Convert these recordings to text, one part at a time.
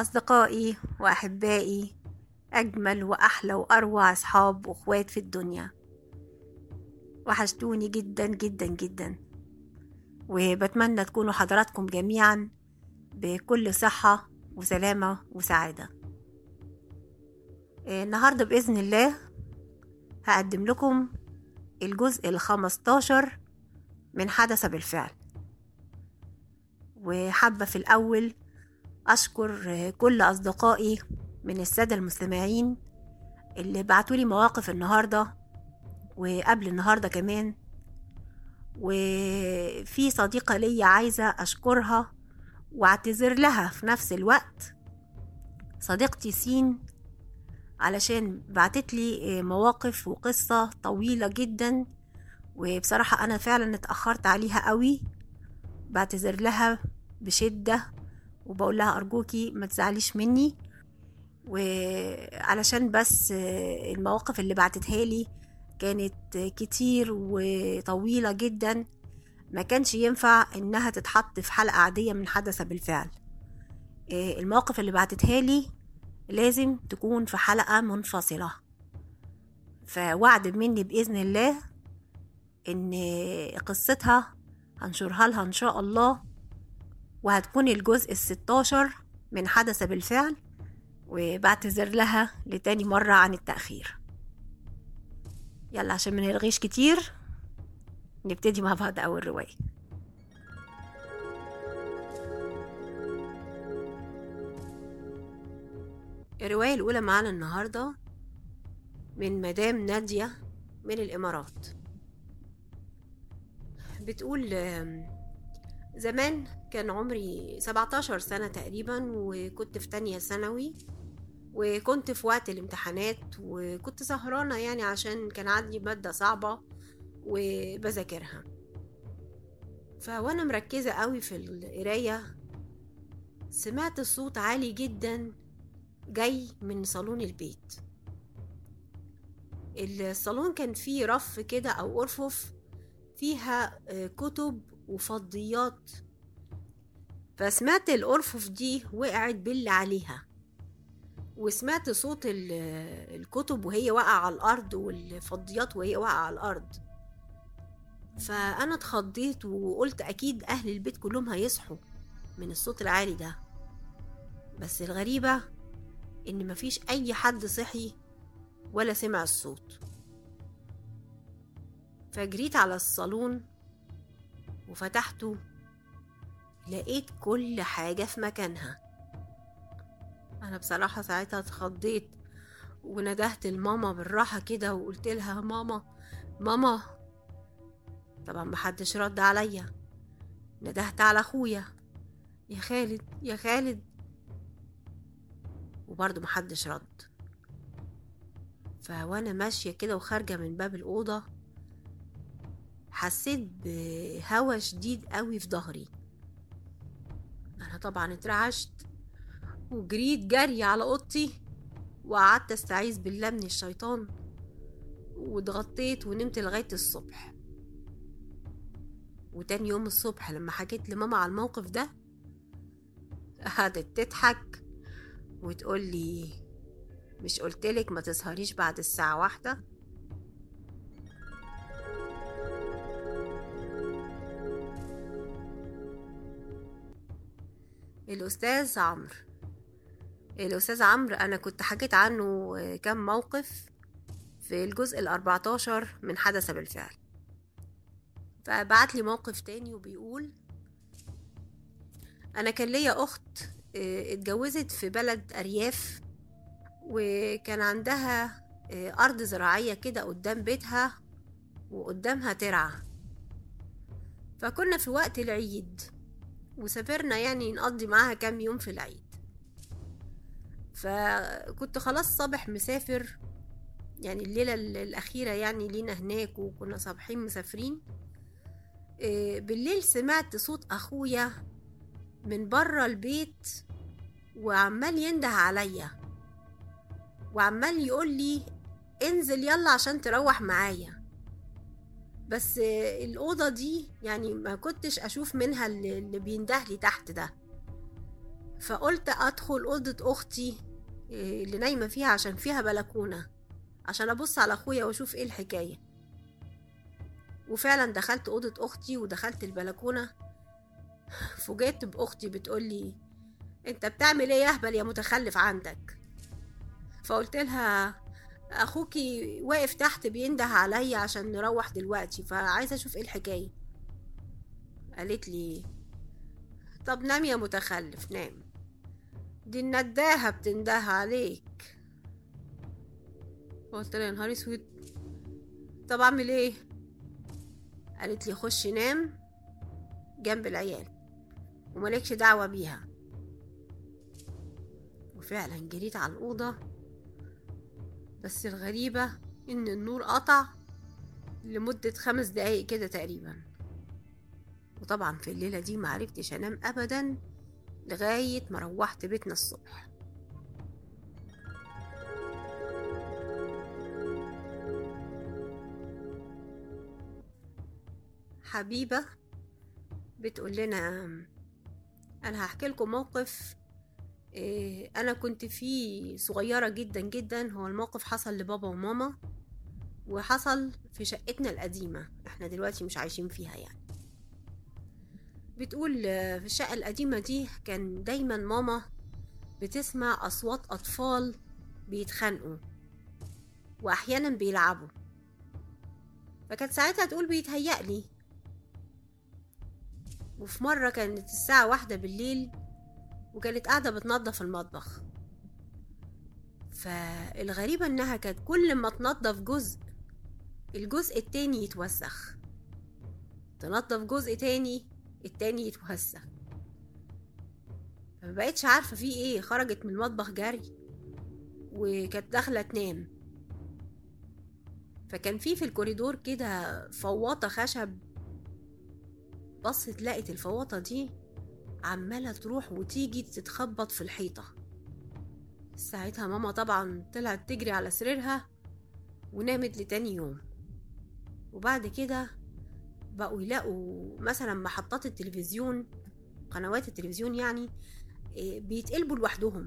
أصدقائي وأحبائي أجمل وأحلى وأروع أصحاب وأخوات في الدنيا وحشتوني جدا جدا جدا وبتمنى تكونوا حضراتكم جميعا بكل صحة وسلامة وسعادة النهاردة بإذن الله هقدم لكم الجزء الخمستاشر من حدث بالفعل وحابة في الأول أشكر كل أصدقائي من السادة المستمعين اللي بعتولي مواقف النهاردة وقبل النهاردة كمان وفي صديقة ليا عايزة أشكرها واعتذر لها في نفس الوقت صديقتي سين علشان بعتتلي مواقف وقصة طويلة جدا وبصراحة أنا فعلا اتأخرت عليها قوي بعتذر لها بشدة وبقول لها أرجوكي ما تزعليش مني وعلشان بس المواقف اللي بعتتها لي كانت كتير وطويلة جدا ما كانش ينفع انها تتحط في حلقة عادية من حدث بالفعل المواقف اللي بعتتها لي لازم تكون في حلقة منفصلة فوعد مني بإذن الله ان قصتها هنشرها لها ان شاء الله وهتكون الجزء الستاشر من حدث بالفعل وبعتذر لها لتاني مرة عن التأخير يلا عشان منلغيش كتير نبتدي مع بعض أول رواية الرواية الأولى معانا النهاردة من مدام نادية من الإمارات بتقول زمان كان عمري 17 سنة تقريبا وكنت في تانية ثانوي وكنت في وقت الامتحانات وكنت سهرانة يعني عشان كان عندي مادة صعبة وبذاكرها فوانا مركزة قوي في القراية سمعت صوت عالي جدا جاي من صالون البيت الصالون كان فيه رف كده او ارفف فيها كتب وفضيات فسمعت الأرفف دي وقعت باللي عليها وسمعت صوت الكتب وهي واقعة على الأرض والفضيات وهي واقعة على الأرض فأنا اتخضيت وقلت أكيد أهل البيت كلهم هيصحوا من الصوت العالي ده بس الغريبة إن مفيش أي حد صحي ولا سمع الصوت فجريت على الصالون وفتحته لقيت كل حاجة في مكانها أنا بصراحة ساعتها اتخضيت وندهت الماما بالراحة كده وقلت لها ماما ماما طبعا محدش رد عليا ندهت على أخويا يا خالد يا خالد وبرضه محدش رد فوانا ماشية كده وخارجة من باب الأوضة حسيت بهوا شديد قوي في ظهري انا طبعا اترعشت وجريت جري على اوضتي وقعدت استعيذ بالله من الشيطان واتغطيت ونمت لغايه الصبح وتاني يوم الصبح لما حكيت لماما على الموقف ده قعدت تضحك وتقولي مش قلتلك ما تسهريش بعد الساعة واحدة الأستاذ عمرو الأستاذ عمرو أنا كنت حكيت عنه كم موقف في الجزء الأربعتاشر من حدث بالفعل فبعت لي موقف تاني وبيقول أنا كان ليا أخت اتجوزت في بلد أرياف وكان عندها أرض زراعية كده قدام بيتها وقدامها ترعة فكنا في وقت العيد وسافرنا يعني نقضي معاها كام يوم في العيد فكنت خلاص صبح مسافر يعني الليلة الأخيرة يعني لينا هناك وكنا صابحين مسافرين بالليل سمعت صوت أخويا من برا البيت وعمال ينده عليا وعمال يقول لي انزل يلا عشان تروح معايا بس الأوضة دي يعني ما كنتش أشوف منها اللي بينده لي تحت ده فقلت ادخل اوضه اختي إيه، اللي نايمه فيها عشان فيها بلكونه عشان ابص على اخويا واشوف ايه الحكايه وفعلا دخلت اوضه اختي ودخلت البلكونه فوجئت باختي بتقولي انت بتعمل ايه يا اهبل يا متخلف عندك فقلت لها اخوكي واقف تحت بينده عليا عشان نروح دلوقتي فعايزه اشوف ايه الحكايه قالت لي طب نام يا متخلف نام دي النداهه بتنده عليك قلت لها يا نهار اسود طب اعمل ايه قالت لي خش نام جنب العيال وملكش دعوه بيها وفعلا جريت على الاوضه بس الغريبة إن النور قطع لمدة خمس دقايق كده تقريبا وطبعا في الليلة دي معرفتش أنام أبدا لغاية ما روحت بيتنا الصبح حبيبة بتقول لنا أنا هحكي لكم موقف إيه، انا كنت فيه صغيره جدا جدا هو الموقف حصل لبابا وماما وحصل في شقتنا القديمه احنا دلوقتي مش عايشين فيها يعني بتقول آه، في الشقه القديمه دي كان دايما ماما بتسمع اصوات اطفال بيتخانقوا واحيانا بيلعبوا فكانت ساعتها تقول بيتهيألي وفي مرة كانت الساعة واحدة بالليل وكانت قاعدة بتنظف المطبخ فالغريبة انها كانت كل ما تنظف جزء الجزء التاني يتوسخ تنظف جزء تاني التاني يتوسخ فمبقتش عارفة في ايه خرجت من المطبخ جري وكانت داخلة تنام فكان في في الكوريدور كده فواطة خشب بصت لقت الفواطة دي عمالة تروح وتيجي تتخبط في الحيطة ساعتها ماما طبعا طلعت تجري على سريرها ونامت لتاني يوم وبعد كده بقوا يلاقوا مثلا محطات التلفزيون قنوات التلفزيون يعني إيه، بيتقلبوا لوحدهم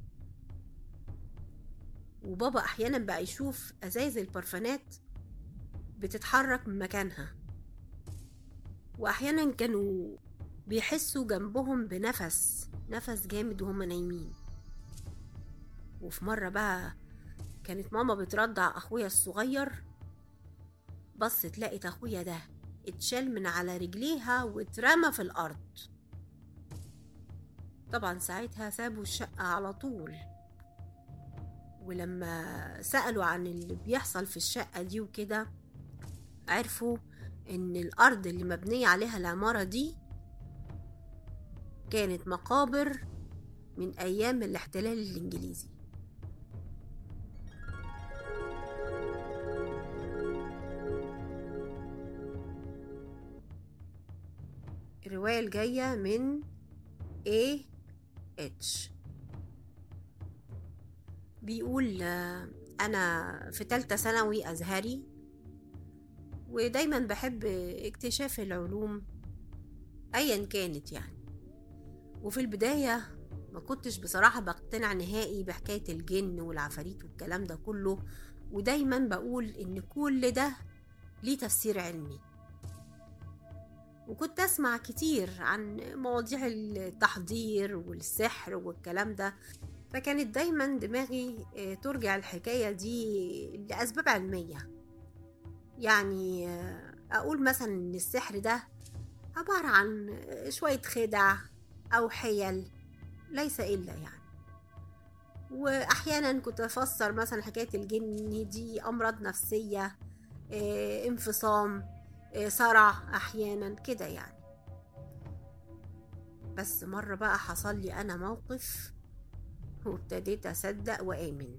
وبابا احيانا بقى يشوف ازايز البرفانات بتتحرك من مكانها واحيانا كانوا بيحسوا جنبهم بنفس نفس جامد وهم نايمين وفي مرة بقى كانت ماما بترضع أخويا الصغير بصت لقت أخويا ده اتشال من على رجليها واترمى في الأرض طبعا ساعتها سابوا الشقة على طول ولما سألوا عن اللي بيحصل في الشقة دي وكده عرفوا إن الأرض اللي مبنية عليها العمارة دي كانت مقابر من أيام الاحتلال الإنجليزي الرواية الجاية من A H بيقول آه، أنا في تالتة ثانوي أزهري ودايما بحب اكتشاف العلوم أيا كانت يعني وفي البداية ما كنتش بصراحة بقتنع نهائي بحكاية الجن والعفاريت والكلام ده كله ودايما بقول إن كل ده ليه تفسير علمي وكنت أسمع كتير عن مواضيع التحضير والسحر والكلام ده فكانت دايما دماغي آه، ترجع الحكاية دي لأسباب علمية يعني آه، أقول مثلا إن السحر ده عبارة عن شوية خدع أو حيل ليس إلا يعني وأحيانا كنت أفسر مثلا حكاية الجن دي أمراض نفسية آه، انفصام آه، صرع أحيانا كده يعني بس مرة بقى حصل لي أنا موقف وابتديت أصدق وآمن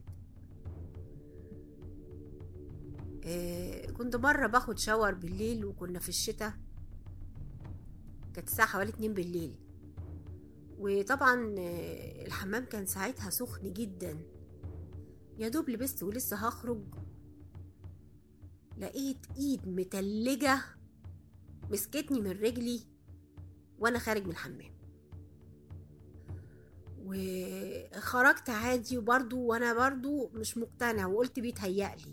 آه، كنت مرة باخد شاور بالليل وكنا في الشتاء كانت الساعة حوالي اتنين بالليل وطبعا آه، الحمام كان ساعتها سخن جدا يا دوب لبست ولسه هخرج لقيت ايد متلجة مسكتني من رجلي وانا خارج من الحمام وخرجت عادي وبرضو وانا برضو مش مقتنع وقلت بيتهيألي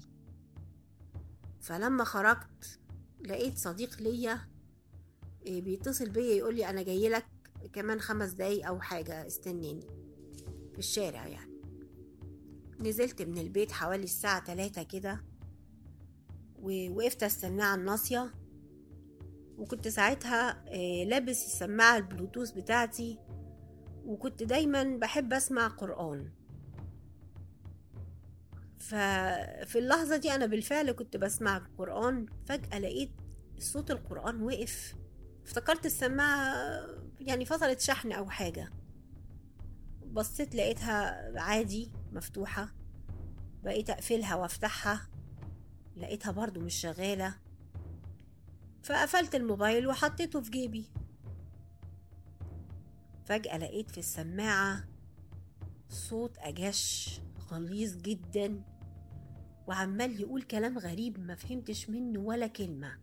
فلما خرجت لقيت صديق ليا إيه، بيتصل بيا يقول لي انا جاي لك كمان خمس دقايق او حاجه استناني في الشارع يعني نزلت من البيت حوالي الساعة تلاتة كده ووقفت استناه على الناصية وكنت ساعتها آه، لابس السماعة البلوتوث بتاعتي وكنت دايما بحب اسمع قرآن ففي اللحظة دي أنا بالفعل كنت بسمع القرآن فجأة لقيت صوت القرآن وقف افتكرت السماعة يعني فصلت شحن أو حاجة بصيت لقيتها عادي مفتوحة بقيت أقفلها وأفتحها لقيتها برضو مش شغالة فقفلت الموبايل وحطيته في جيبي فجأة لقيت في السماعة صوت أجش غليظ جدا وعمال يقول كلام غريب ما فهمتش منه ولا كلمة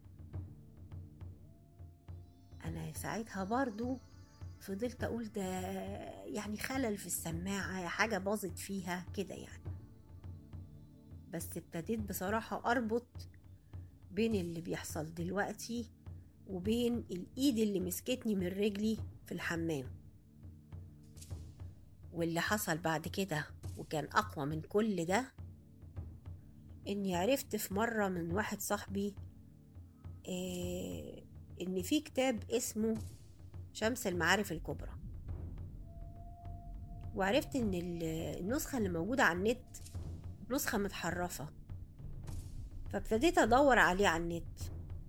أنا ساعتها برضو فضلت أقول ده يعني خلل في السماعة حاجة باظت فيها كده يعني بس ابتديت بصراحة أربط بين اللي بيحصل دلوقتي وبين الإيد اللي مسكتني من رجلي في الحمام واللي حصل بعد كده وكان أقوى من كل ده إني عرفت في مرة من واحد صاحبي إيه إن في كتاب اسمه شمس المعارف الكبرى وعرفت إن النسخة اللي موجودة على النت نسخة متحرفة فابتديت أدور عليه على النت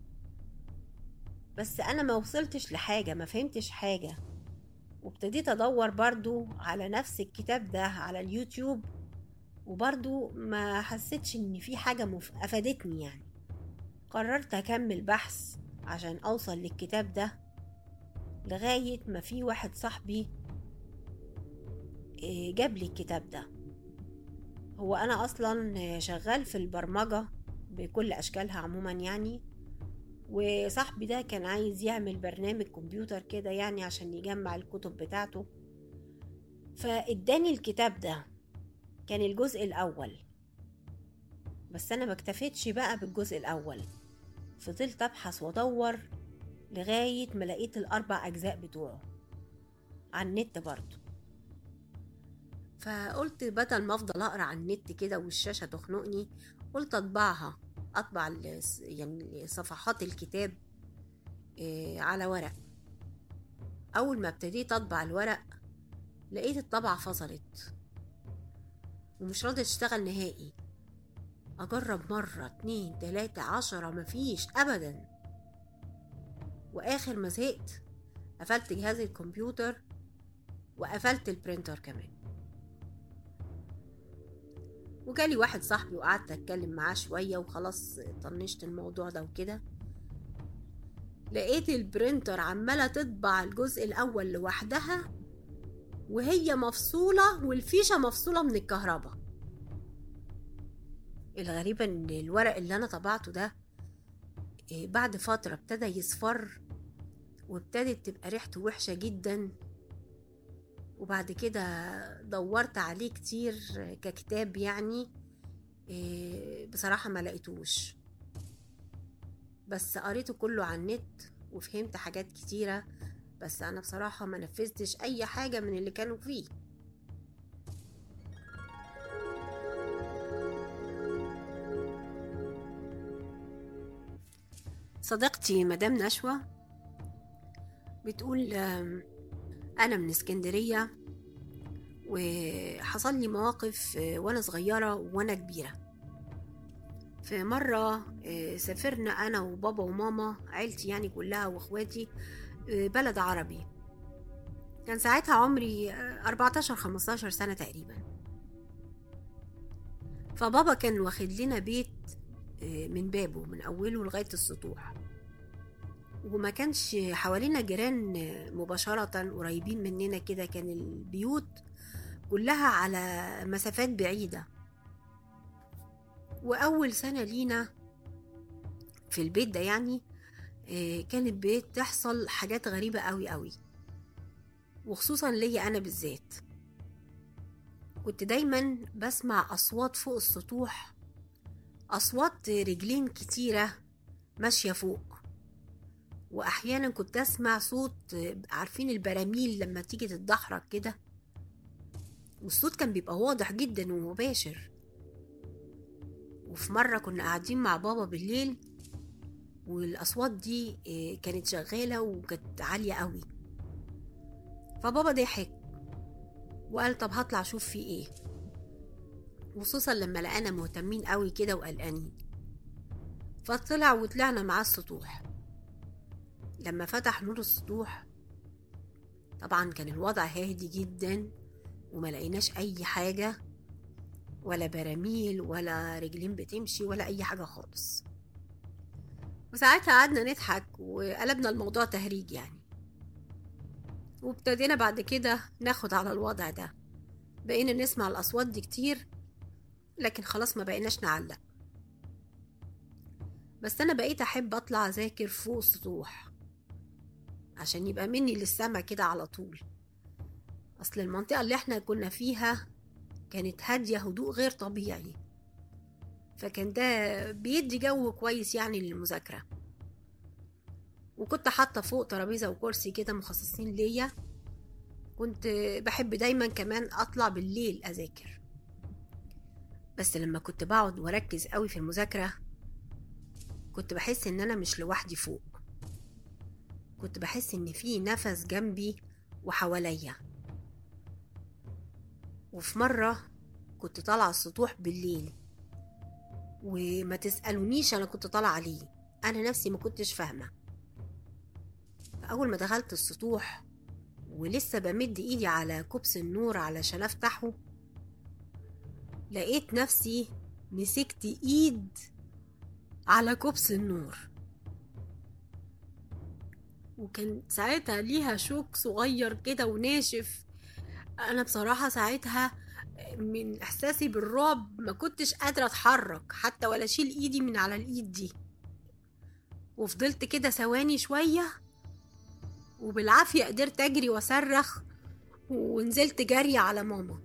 بس أنا ما وصلتش لحاجة ما فهمتش حاجة وابتديت أدور برضو على نفس الكتاب ده على اليوتيوب وبرضو ما حسيتش إن في حاجة مف... أفادتني يعني قررت أكمل بحث عشان أوصل للكتاب ده لغاية ما في واحد صاحبي إيه، جاب لي الكتاب ده هو أنا أصلا شغال في البرمجة بكل أشكالها عموما يعني وصاحبي ده كان عايز يعمل برنامج كمبيوتر كده يعني عشان يجمع الكتب بتاعته فاداني الكتاب ده كان الجزء الأول بس أنا ما اكتفيتش بقى بالجزء الأول فضلت أبحث وأدور لغاية ما لقيت الأربع أجزاء بتوعه على النت برضه فقلت بدل ما افضل اقرا على النت كده والشاشه تخنقني قلت اطبعها اطبع يعني صفحات الكتاب آه، على ورق اول ما ابتديت اطبع الورق لقيت الطبعة فصلت ومش راضية تشتغل نهائي أجرب مرة اتنين تلاتة عشرة مفيش أبدا وآخر ما زهقت قفلت جهاز الكمبيوتر وقفلت البرينتر كمان وجالي واحد صاحبي وقعدت اتكلم معاه شويه وخلاص طنشت الموضوع ده وكده لقيت البرينتر عماله تطبع الجزء الاول لوحدها وهي مفصوله والفيشه مفصوله من الكهرباء الغريبه ان الورق اللي انا طبعته ده إيه، بعد فتره ابتدى يصفر وابتدت تبقى ريحته وحشه جدا وبعد كده دورت عليه كتير ككتاب يعني إيه، بصراحة ما لقيتوش بس قريته كله على النت وفهمت حاجات كتيرة بس أنا بصراحة ما نفذتش أي حاجة من اللي كانوا فيه صديقتي مدام نشوى بتقول أنا من اسكندرية وحصل لي مواقف آه، وأنا صغيرة وأنا كبيرة في مرة آه، سافرنا أنا وبابا وماما عيلتي يعني كلها وإخواتي آه، بلد عربي كان ساعتها عمري 14 15 سنة تقريبا فبابا كان واخد لنا بيت من بابه من أوله لغاية السطوح وما كانش حوالينا جيران مباشرة قريبين مننا كده كان البيوت كلها على مسافات بعيدة وأول سنة لينا في البيت ده يعني آه، كانت بتحصل حاجات غريبة قوي قوي وخصوصا ليا أنا بالذات كنت دايما بسمع أصوات فوق السطوح أصوات رجلين كتيرة ماشية فوق وأحيانا كنت أسمع صوت عارفين البراميل لما تيجي تتدحرج كده والصوت كان بيبقى واضح جدا ومباشر وفي مرة كنا قاعدين مع بابا بالليل والأصوات دي كانت شغالة وكانت عالية قوي فبابا ضحك وقال طب هطلع اشوف في ايه وخصوصا لما لقانا مهتمين قوي كده وقلقانين فطلع وطلعنا معاه السطوح لما فتح نور السطوح طبعا كان الوضع هادي جدا وما لقيناش اي حاجه ولا براميل ولا رجلين بتمشي ولا اي حاجه خالص وساعتها قعدنا نضحك وقلبنا الموضوع تهريج يعني وابتدينا بعد كده ناخد على الوضع ده بقينا نسمع الأصوات دي كتير لكن خلاص ما بقيناش نعلق بس أنا بقيت أحب أطلع أذاكر فوق السطوح عشان يبقى مني للسما كده على طول أصل المنطقة اللي احنا كنا فيها كانت هادية هدوء غير طبيعي فكان ده بيدي جو كويس يعني للمذاكرة وكنت حاطة فوق ترابيزة وكرسي كده مخصصين ليا كنت بحب دايما كمان أطلع بالليل أذاكر بس لما كنت بقعد وأركز قوي في المذاكرة كنت بحس إن أنا مش لوحدي فوق كنت بحس إن في نفس جنبي وحواليا وفي مرة كنت طالعة السطوح بالليل وما تسألونيش أنا كنت طالعة ليه أنا نفسي ما كنتش فاهمة فأول ما دخلت السطوح ولسه بمد إيدي على كوبس النور علشان أفتحه لقيت نفسي مسكت إيد على كوبس النور وكان ساعتها ليها شوك صغير كده وناشف أنا بصراحة ساعتها من إحساسي بالرعب ما كنتش قادرة أتحرك حتى ولا أشيل إيدي من على الإيد دي وفضلت كده ثواني شوية وبالعافية قدرت أجري وأصرخ ونزلت جري على ماما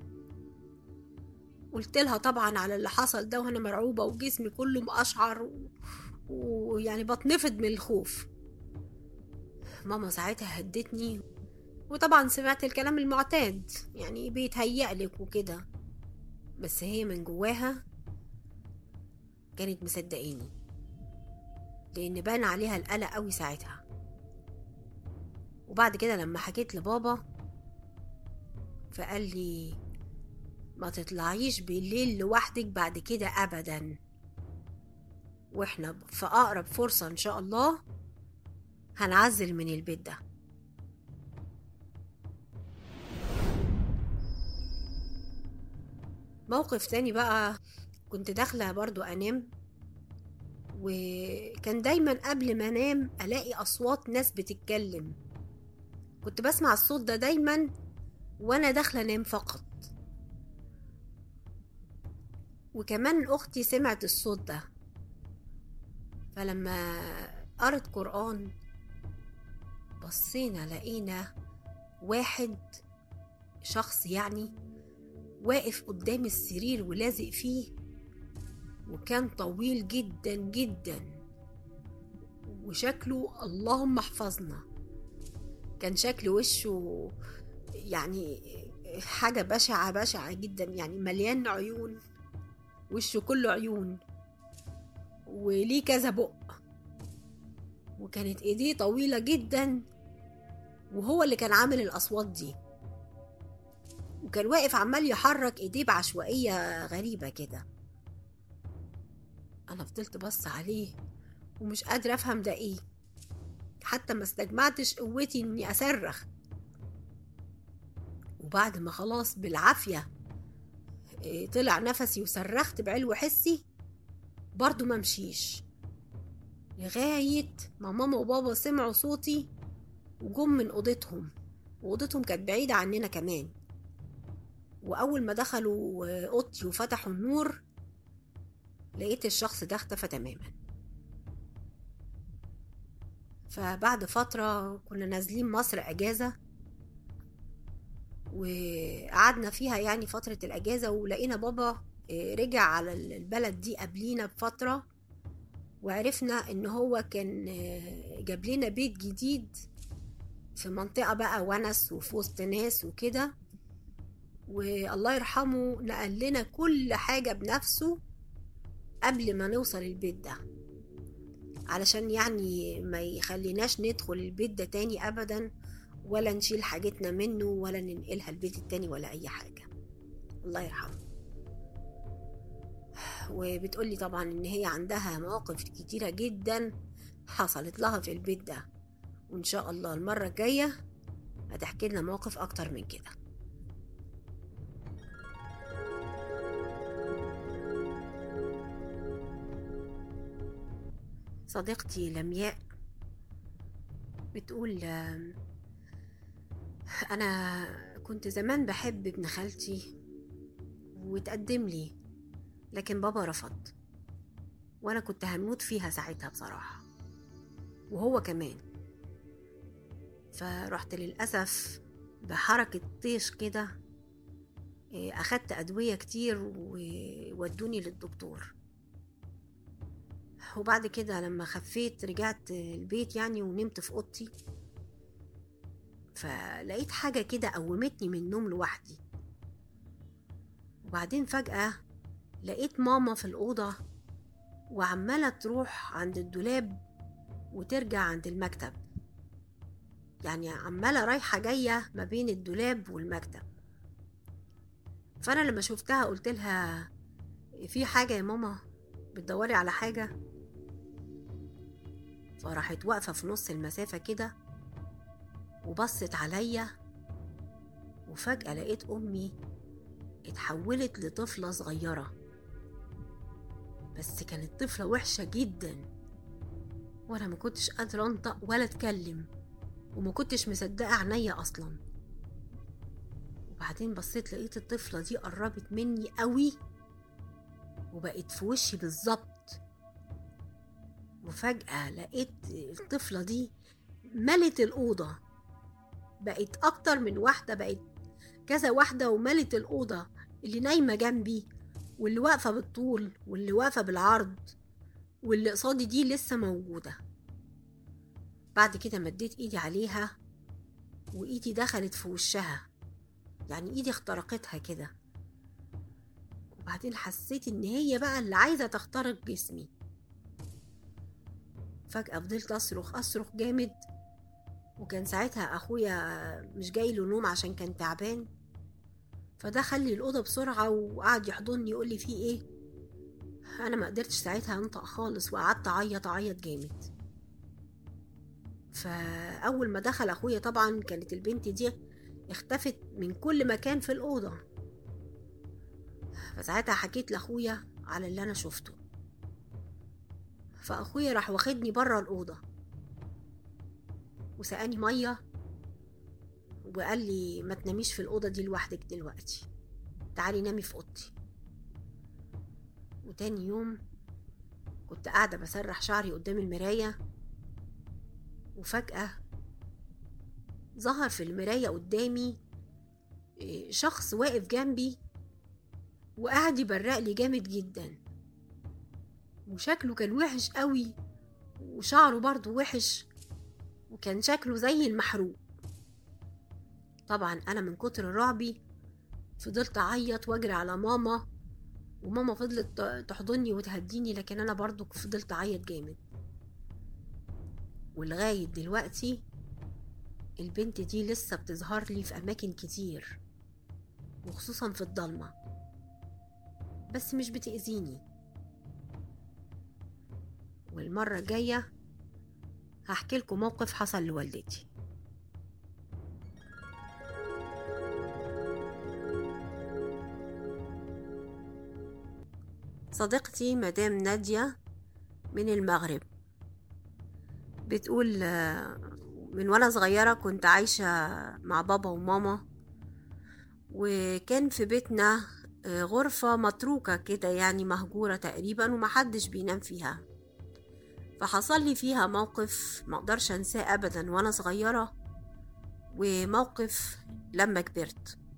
قلت لها طبعا على اللي حصل ده وأنا مرعوبة وجسمي كله مقشعر ويعني بتنفض من الخوف ماما ساعتها هدتني وطبعا سمعت الكلام المعتاد يعني بيتهيألك وكده بس هي من جواها كانت مصدقيني لأن بان عليها القلق قوي ساعتها وبعد كده لما حكيت لبابا فقال لي ما تطلعيش بالليل لوحدك بعد كده أبدا واحنا في أقرب فرصة إن شاء الله هنعزل من البيت ده موقف تاني بقى كنت داخلة برضو أنام وكان دايما قبل ما أنام ألاقي أصوات ناس بتتكلم كنت بسمع الصوت ده دايما وأنا داخلة أنام فقط وكمان أختي سمعت الصوت ده فلما قرت قرآن بصينا لقينا واحد شخص يعني واقف قدام السرير ولازق فيه وكان طويل جدا جدا وشكله اللهم احفظنا كان شكل وشه يعني حاجة بشعة بشعة جدا يعني مليان عيون وشه كله عيون وليه كذا بق وكانت ايديه طويلة جدا وهو اللي كان عامل الأصوات دي وكان واقف عمال يحرك ايديه بعشوائية غريبة كده أنا فضلت بص عليه ومش قادرة أفهم ده إيه حتى ما استجمعتش قوتي إني أصرخ وبعد ما خلاص بالعافية طلع نفسي وصرخت بعلو حسي برضو ما مشيش لغاية ما ماما وبابا سمعوا صوتي وجم من أوضتهم وأوضتهم كانت بعيدة عننا كمان وأول ما دخلوا أوضتي وفتحوا النور لقيت الشخص ده اختفى تماما فبعد فترة كنا نازلين مصر أجازة وقعدنا فيها يعني فترة الأجازة ولقينا بابا آه، رجع على البلد دي قبلينا بفترة وعرفنا إن هو كان آه، جاب لنا بيت جديد في منطقة بقى ونس وفي وسط ناس وكده والله يرحمه نقل لنا كل حاجة بنفسه قبل ما نوصل البيت ده علشان يعني ما يخليناش ندخل البيت ده تاني أبدا ولا نشيل حاجتنا منه ولا ننقلها البيت التاني ولا أي حاجة الله يرحمه وبتقولي طبعا إن هي عندها مواقف كتيرة جدا حصلت لها في البيت ده وإن شاء الله المرة الجاية هتحكي لنا مواقف أكتر من كده صديقتي لمياء بتقول آم، أنا كنت زمان بحب ابن خالتي وتقدم لي لكن بابا رفض وأنا كنت هموت فيها ساعتها بصراحة وهو كمان فرحت للأسف بحركة طيش كده إيه، أخدت أدوية كتير وودوني للدكتور وبعد كده لما خفيت رجعت البيت يعني ونمت في اوضتي فلقيت حاجة كده قومتني من النوم لوحدي وبعدين فجأة لقيت ماما في الأوضة وعمالة تروح عند الدولاب وترجع عند المكتب يعني عمالة رايحة جاية ما بين الدولاب والمكتب فأنا لما شفتها قلت لها في حاجة يا ماما بتدوري على حاجة فراحت واقفة في نص المسافة كده وبصت عليا وفجأة لقيت أمي اتحولت لطفلة صغيرة بس كانت طفلة وحشة جدا وأنا ما كنتش قادرة أنطق ولا أتكلم وما كنتش مصدقة عينيا أصلا وبعدين بصيت لقيت الطفلة دي قربت مني قوي وبقت في وشي بالظبط وفجأة لقيت الطفلة دي ملت الأوضة بقت أكتر من واحدة بقت كذا واحدة وملت الأوضة اللي نايمة جنبي واللي واقفة بالطول واللي واقفة بالعرض واللي قصادي دي لسه موجودة بعد كده مديت ايدي عليها وايدي دخلت في وشها يعني ايدي اخترقتها كده وبعدين حسيت ان هي بقى اللي عايزة تخترق جسمي فجأة فضلت أصرخ أصرخ جامد وكان ساعتها أخويا مش جاي له نوم عشان كان تعبان فدخل لي الأوضة بسرعة وقعد يحضني يقول لي في إيه أنا ما قدرتش ساعتها أنطق خالص وقعدت أعيط أعيط جامد فأول ما دخل أخويا طبعا كانت البنت دي اختفت من كل مكان في الأوضة فساعتها حكيت لأخويا على اللي أنا شفته فأخويا راح واخدني برا الأوضة وسقاني مية وقال لي ما تناميش في الأوضة دي لوحدك دلوقتي تعالي نامي في أوضتي وتاني يوم كنت قاعدة بسرح شعري قدام المراية وفجأة ظهر في المراية قدامي إيه، شخص واقف جنبي وقعد يبرق لي جامد جدا وشكله كان وحش قوي وشعره برضه وحش وكان شكله زي المحروق طبعا انا من كتر رعبي فضلت اعيط واجري على ماما وماما فضلت ت- تحضني وتهديني لكن انا برضو فضلت اعيط جامد ولغاية دلوقتي البنت دي لسه بتظهر لي في أماكن كتير وخصوصا في الضلمة بس مش بتأذيني والمرة الجاية هحكي لكم موقف حصل لوالدتي صديقتي مدام نادية من المغرب بتقول آه، من وانا صغيرة كنت عايشة مع بابا وماما وكان في بيتنا آه، غرفة متروكة كده يعني مهجورة تقريبا ومحدش بينام فيها فحصل لي فيها موقف مقدرش انساه ابدا وانا صغيرة وموقف لما كبرت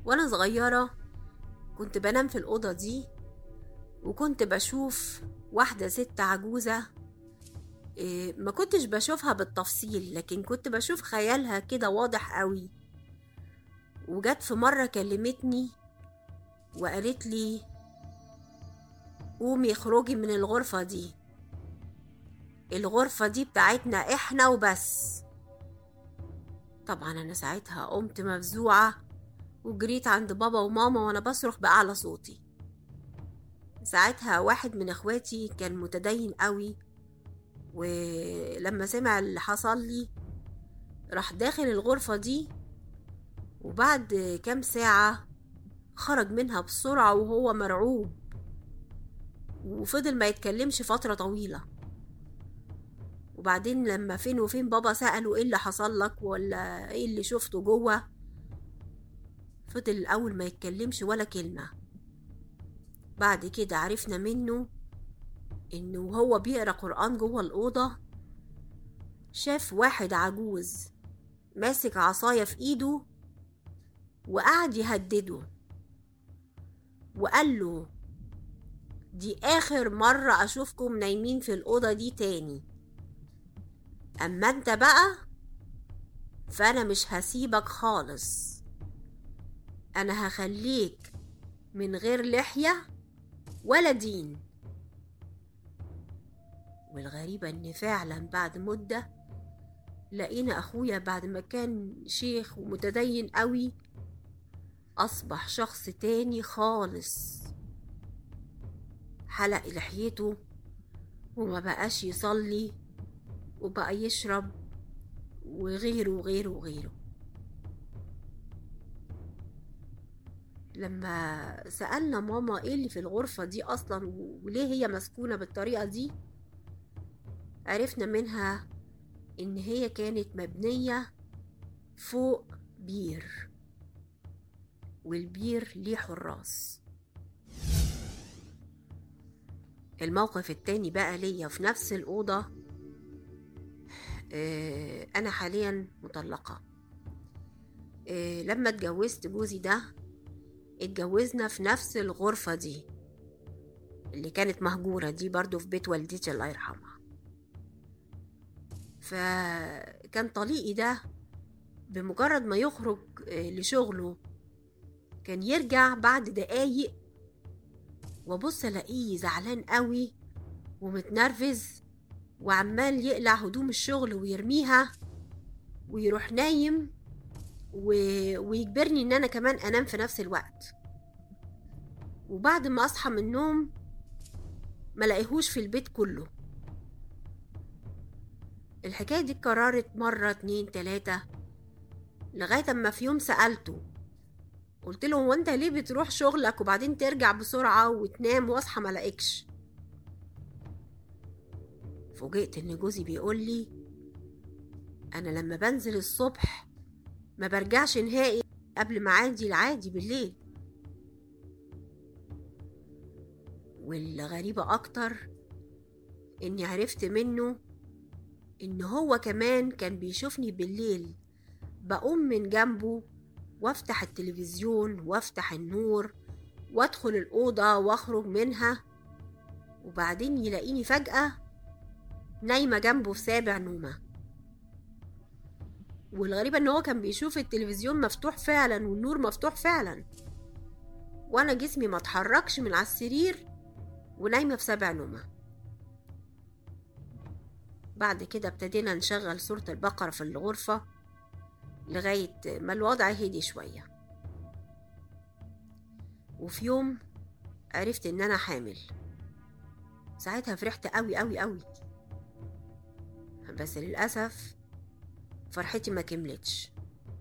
وانا صغيرة كنت بنام في الأوضة دي وكنت بشوف واحدة ست عجوزة إيه، ما كنتش بشوفها بالتفصيل لكن كنت بشوف خيالها كده واضح قوي وجت في مرة كلمتني وقالت لي قومي اخرجي من الغرفة دي الغرفة دي بتاعتنا احنا وبس طبعا انا ساعتها قمت مفزوعة وجريت عند بابا وماما وانا بصرخ بأعلى صوتي ساعتها واحد من اخواتي كان متدين قوي ولما سمع اللي حصل لي راح داخل الغرفة دي وبعد كام ساعة خرج منها بسرعة وهو مرعوب وفضل ما يتكلمش فترة طويلة وبعدين لما فين وفين بابا سأله ايه اللي حصل لك ولا ايه اللي شفته جوه فضل الأول ما يتكلمش ولا كلمة بعد كده عرفنا منه إنه وهو بيقرأ قرآن جوه الأوضة شاف واحد عجوز ماسك عصاية في إيده وقعد يهدده وقال له دي آخر مرة أشوفكم نايمين في الأوضة دي تاني أما أنت بقى فأنا مش هسيبك خالص أنا هخليك من غير لحية ولا دين والغريبة إن فعلا بعد مدة لقينا أخويا بعد ما كان شيخ ومتدين قوي أصبح شخص تاني خالص حلق لحيته وما بقاش يصلي وبقى يشرب وغيره وغيره وغيره لما سألنا ماما ايه اللي في الغرفة دي أصلا وليه هي مسكونة بالطريقة دي عرفنا منها إن هي كانت مبنية فوق بير والبير ليه حراس الموقف التاني بقى ليا في نفس الأوضة آه، أنا حاليا مطلقة آه، لما اتجوزت جوزي ده اتجوزنا في نفس الغرفة دي اللي كانت مهجورة دي برضو في بيت والدتي الله يرحمها فكان طليقي ده بمجرد ما يخرج آه، لشغله كان يرجع بعد دقايق وابص الاقيه زعلان قوي ومتنرفز وعمال يقلع هدوم الشغل ويرميها ويروح نايم و... ويجبرني ان انا كمان انام في نفس الوقت وبعد ما اصحى من النوم ما لاقيهوش في البيت كله الحكاية دي اتكررت مرة اتنين تلاتة لغاية اما في يوم سألته قلت له هو انت ليه بتروح شغلك وبعدين ترجع بسرعة وتنام واصحى ملاقيكش فوجئت ان جوزي بيقول لي انا لما بنزل الصبح ما برجعش نهائي قبل ميعادي العادي بالليل والغريبة أكتر إني عرفت منه إن هو كمان كان بيشوفني بالليل بقوم من جنبه وافتح التلفزيون وافتح النور وادخل الأوضة واخرج منها وبعدين يلاقيني فجأة نايمة جنبه في سابع نومة والغريبة ان هو كان بيشوف التلفزيون مفتوح فعلا والنور مفتوح فعلا وانا جسمي ما اتحركش من على السرير ونايمة في سابع نومة بعد كده ابتدينا نشغل سورة البقرة في الغرفة لغاية ما الوضع هدي شوية وفي يوم عرفت ان انا حامل ساعتها فرحت قوي قوي قوي بس للأسف فرحتي ما كملتش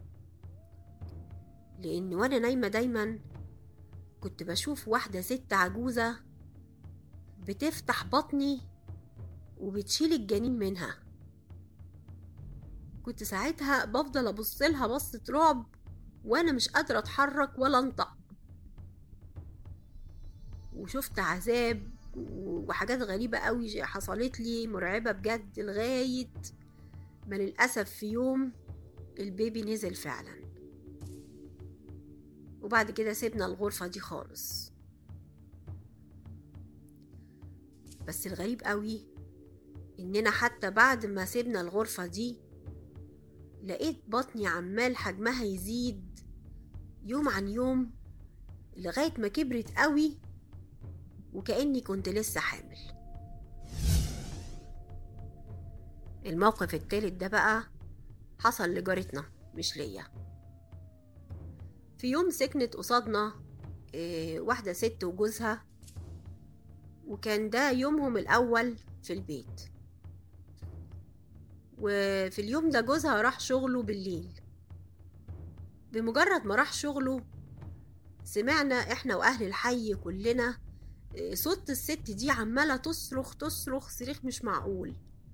لأن وأنا نايمة دايما كنت بشوف واحدة ست عجوزة بتفتح بطني وبتشيل الجنين منها كنت ساعتها بفضل ابص لها بصة رعب وانا مش قادرة اتحرك ولا انطق وشفت عذاب وحاجات غريبة قوي حصلت لي مرعبة بجد لغاية ما للأسف في يوم البيبي نزل فعلا وبعد كده سيبنا الغرفة دي خالص بس الغريب قوي إننا حتى بعد ما سيبنا الغرفة دي لقيت بطني عمال حجمها يزيد يوم عن يوم لغاية ما كبرت قوي وكأني كنت لسه حامل الموقف التالت ده بقى حصل لجارتنا مش ليا في يوم سكنت قصادنا إيه، واحدة ست وجوزها وكان ده يومهم الأول في البيت وفي اليوم ده جوزها راح شغله بالليل بمجرد ما راح شغله سمعنا احنا واهل الحي كلنا إيه، صوت الست دي عمالة تصرخ تصرخ صريخ مش معقول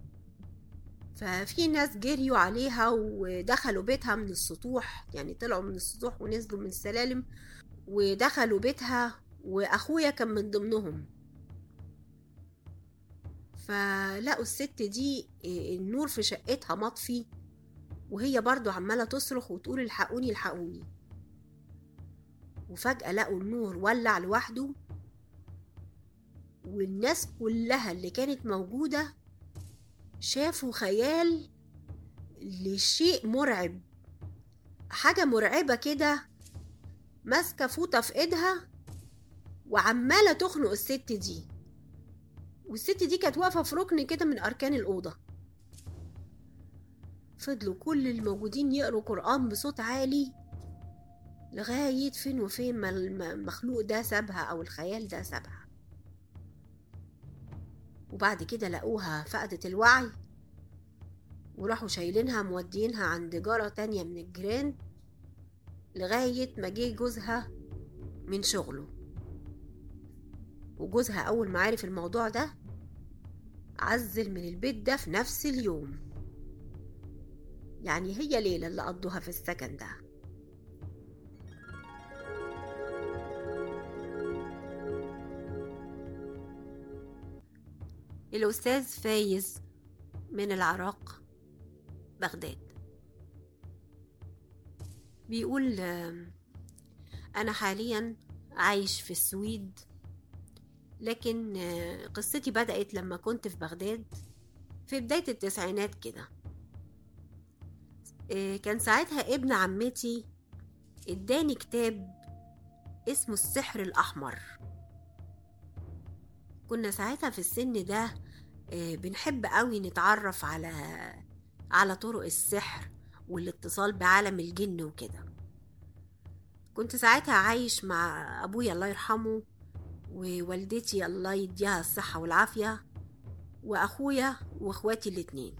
ففي ناس جريوا عليها ودخلوا بيتها من السطوح يعني طلعوا من السطوح ونزلوا من السلالم ودخلوا بيتها واخويا كان من ضمنهم فلقوا الست دي إيه، النور في شقتها مطفي وهي برضو عمالة تصرخ وتقول الحقوني الحقوني وفجأة لقوا النور ولع لوحده والناس كلها اللي كانت موجودة شافوا خيال لشيء مرعب حاجة مرعبة كده ماسكة فوطة في ايدها وعمالة تخنق الست دي والست دي كانت واقفة في ركن كده من أركان الأوضة فضلوا كل الموجودين يقروا قرآن بصوت عالي لغاية فين وفين ما الم- المخلوق ده سابها أو الخيال ده سابها وبعد كده لقوها فقدت الوعي وراحوا شايلينها مودينها عند جارة تانية من الجيران لغاية ما جه جوزها من شغله وجوزها أول ما عرف الموضوع ده عزل من البيت ده في نفس اليوم يعني هي ليلة اللي قضوها في السكن ده الأستاذ فايز من العراق بغداد بيقول آم، أنا حاليا عايش في السويد لكن آه، قصتي بدأت لما كنت في بغداد في بداية التسعينات كده آه، كان ساعتها ابن عمتي اداني كتاب اسمه السحر الأحمر كنا ساعتها في السن ده آه، بنحب قوي نتعرف على على طرق السحر والاتصال بعالم الجن وكده كنت ساعتها عايش مع أبويا الله يرحمه ووالدتي الله يديها الصحة والعافية وأخويا وأخواتي الاتنين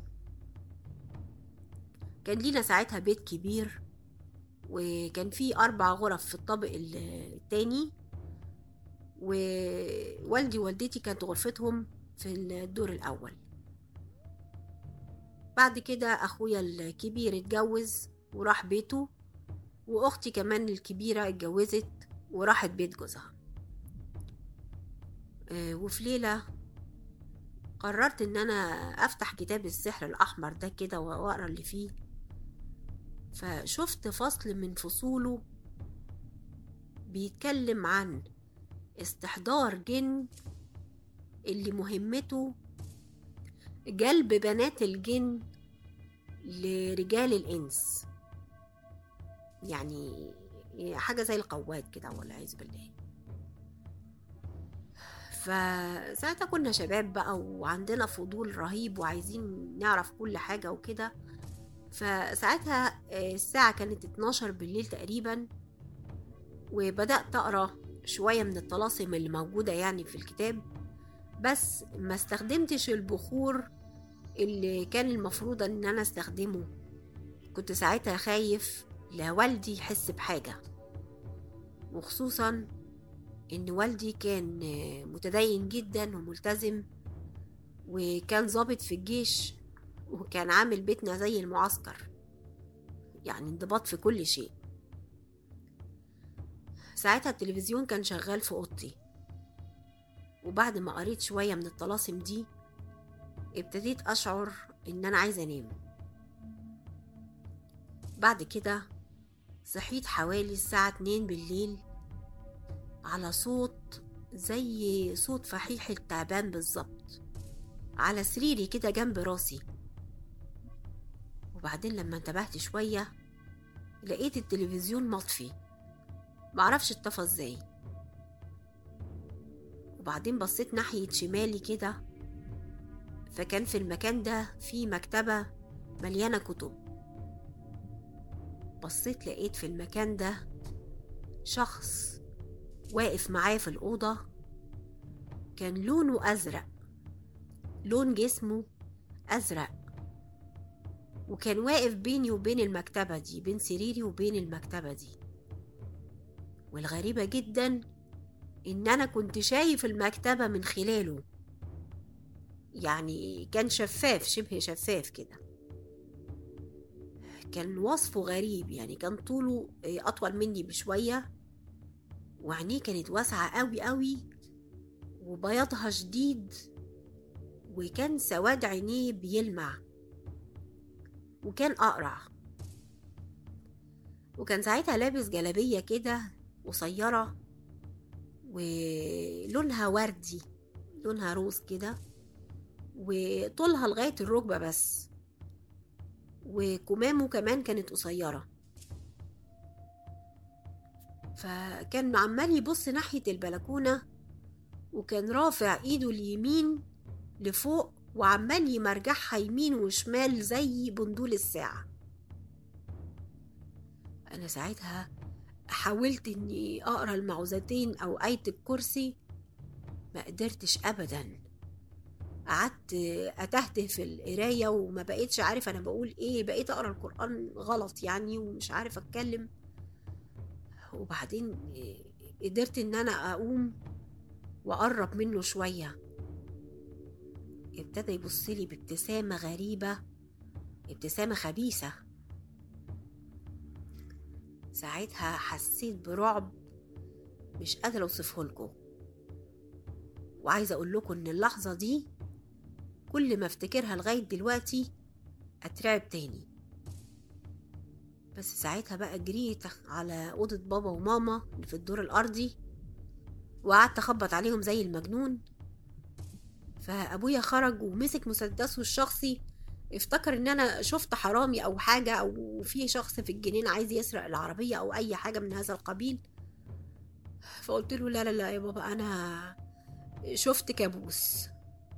كان لينا ساعتها بيت كبير وكان فيه أربع غرف في الطابق ال- التاني ووالدي ووالدتي كانت غرفتهم في الدور الأول بعد كده أخويا الكبير اتجوز وراح بيته وأختي كمان الكبيرة اتجوزت وراحت بيت جوزها آه، وفي ليلة قررت إن أنا أفتح كتاب السحر الأحمر ده كده وأقرأ اللي فيه فشفت فصل من فصوله بيتكلم عن استحضار جن اللي مهمته جلب بنات الجن لرجال الإنس يعني حاجة زي القواد كده والعياذ بالله فساعتها كنا شباب بقى وعندنا فضول رهيب وعايزين نعرف كل حاجة وكده فساعتها آه، الساعة كانت 12 بالليل تقريبا وبدأت أقرأ شوية من الطلاسم اللي موجودة يعني في الكتاب بس ما استخدمتش البخور اللي كان المفروض ان انا استخدمه كنت ساعتها خايف لا والدي يحس بحاجة وخصوصا ان والدي كان آه، متدين جدا وملتزم وكان ضابط في الجيش وكان عامل بيتنا زي المعسكر يعني انضباط في كل شيء ساعتها التلفزيون كان شغال في اوضتي وبعد ما قريت شوية من الطلاسم دي ابتديت أشعر إن أنا عايزة أنام بعد كده صحيت حوالي الساعة اتنين بالليل على صوت زي صوت فحيح التعبان بالظبط على سريري كده جنب راسي وبعدين لما انتبهت شوية لقيت التلفزيون مطفي معرفش اتطفى ازاي وبعدين بصيت ناحية شمالي كده فكان في المكان ده في مكتبة مليانة كتب بصيت لقيت في المكان ده شخص واقف معايا في الأوضة كان لونه أزرق لون جسمه أزرق وكان واقف بيني وبين المكتبة دي بين سريري وبين المكتبة دي والغريبة جدا إن أنا كنت شايف المكتبة من خلاله يعني كان شفاف شبه شفاف كده كان وصفه غريب يعني كان طوله أطول مني بشوية وعينيه كانت واسعة قوي قوي وبياضها شديد وكان سواد عينيه بيلمع وكان أقرع وكان ساعتها لابس جلابية كده قصيرة ولونها وردي لونها روز كده وطولها لغاية الركبة بس وكمامه كمان كانت قصيرة فكان عمال يبص ناحية البلكونة وكان رافع ايده اليمين لفوق وعمال يمرجعها يمين وشمال زي بندول الساعة أنا ساعتها حاولت إني أقرأ المعوذتين أو آية الكرسي ما قدرتش أبدا قعدت أتهته في القراية وما بقيتش عارف أنا بقول إيه بقيت أقرأ القرآن غلط يعني ومش عارف أتكلم وبعدين قدرت إن أنا أقوم وأقرب منه شوية ابتدى يبص لي بابتسامة غريبة ابتسامة خبيثة ساعتها حسيت برعب مش قادرة أوصفه لكم وعايزة أقول لكم إن اللحظة دي كل ما افتكرها لغاية دلوقتي أترعب تاني بس ساعتها بقى جريت على أوضة بابا وماما اللي في الدور الأرضي وقعدت أخبط عليهم زي المجنون فابويا خرج ومسك مسدسه الشخصي افتكر ان انا شفت حرامي او حاجه او في شخص في الجنين عايز يسرق العربيه او اي حاجه من هذا القبيل فقلت له لا لا لا يا بابا انا شفت كابوس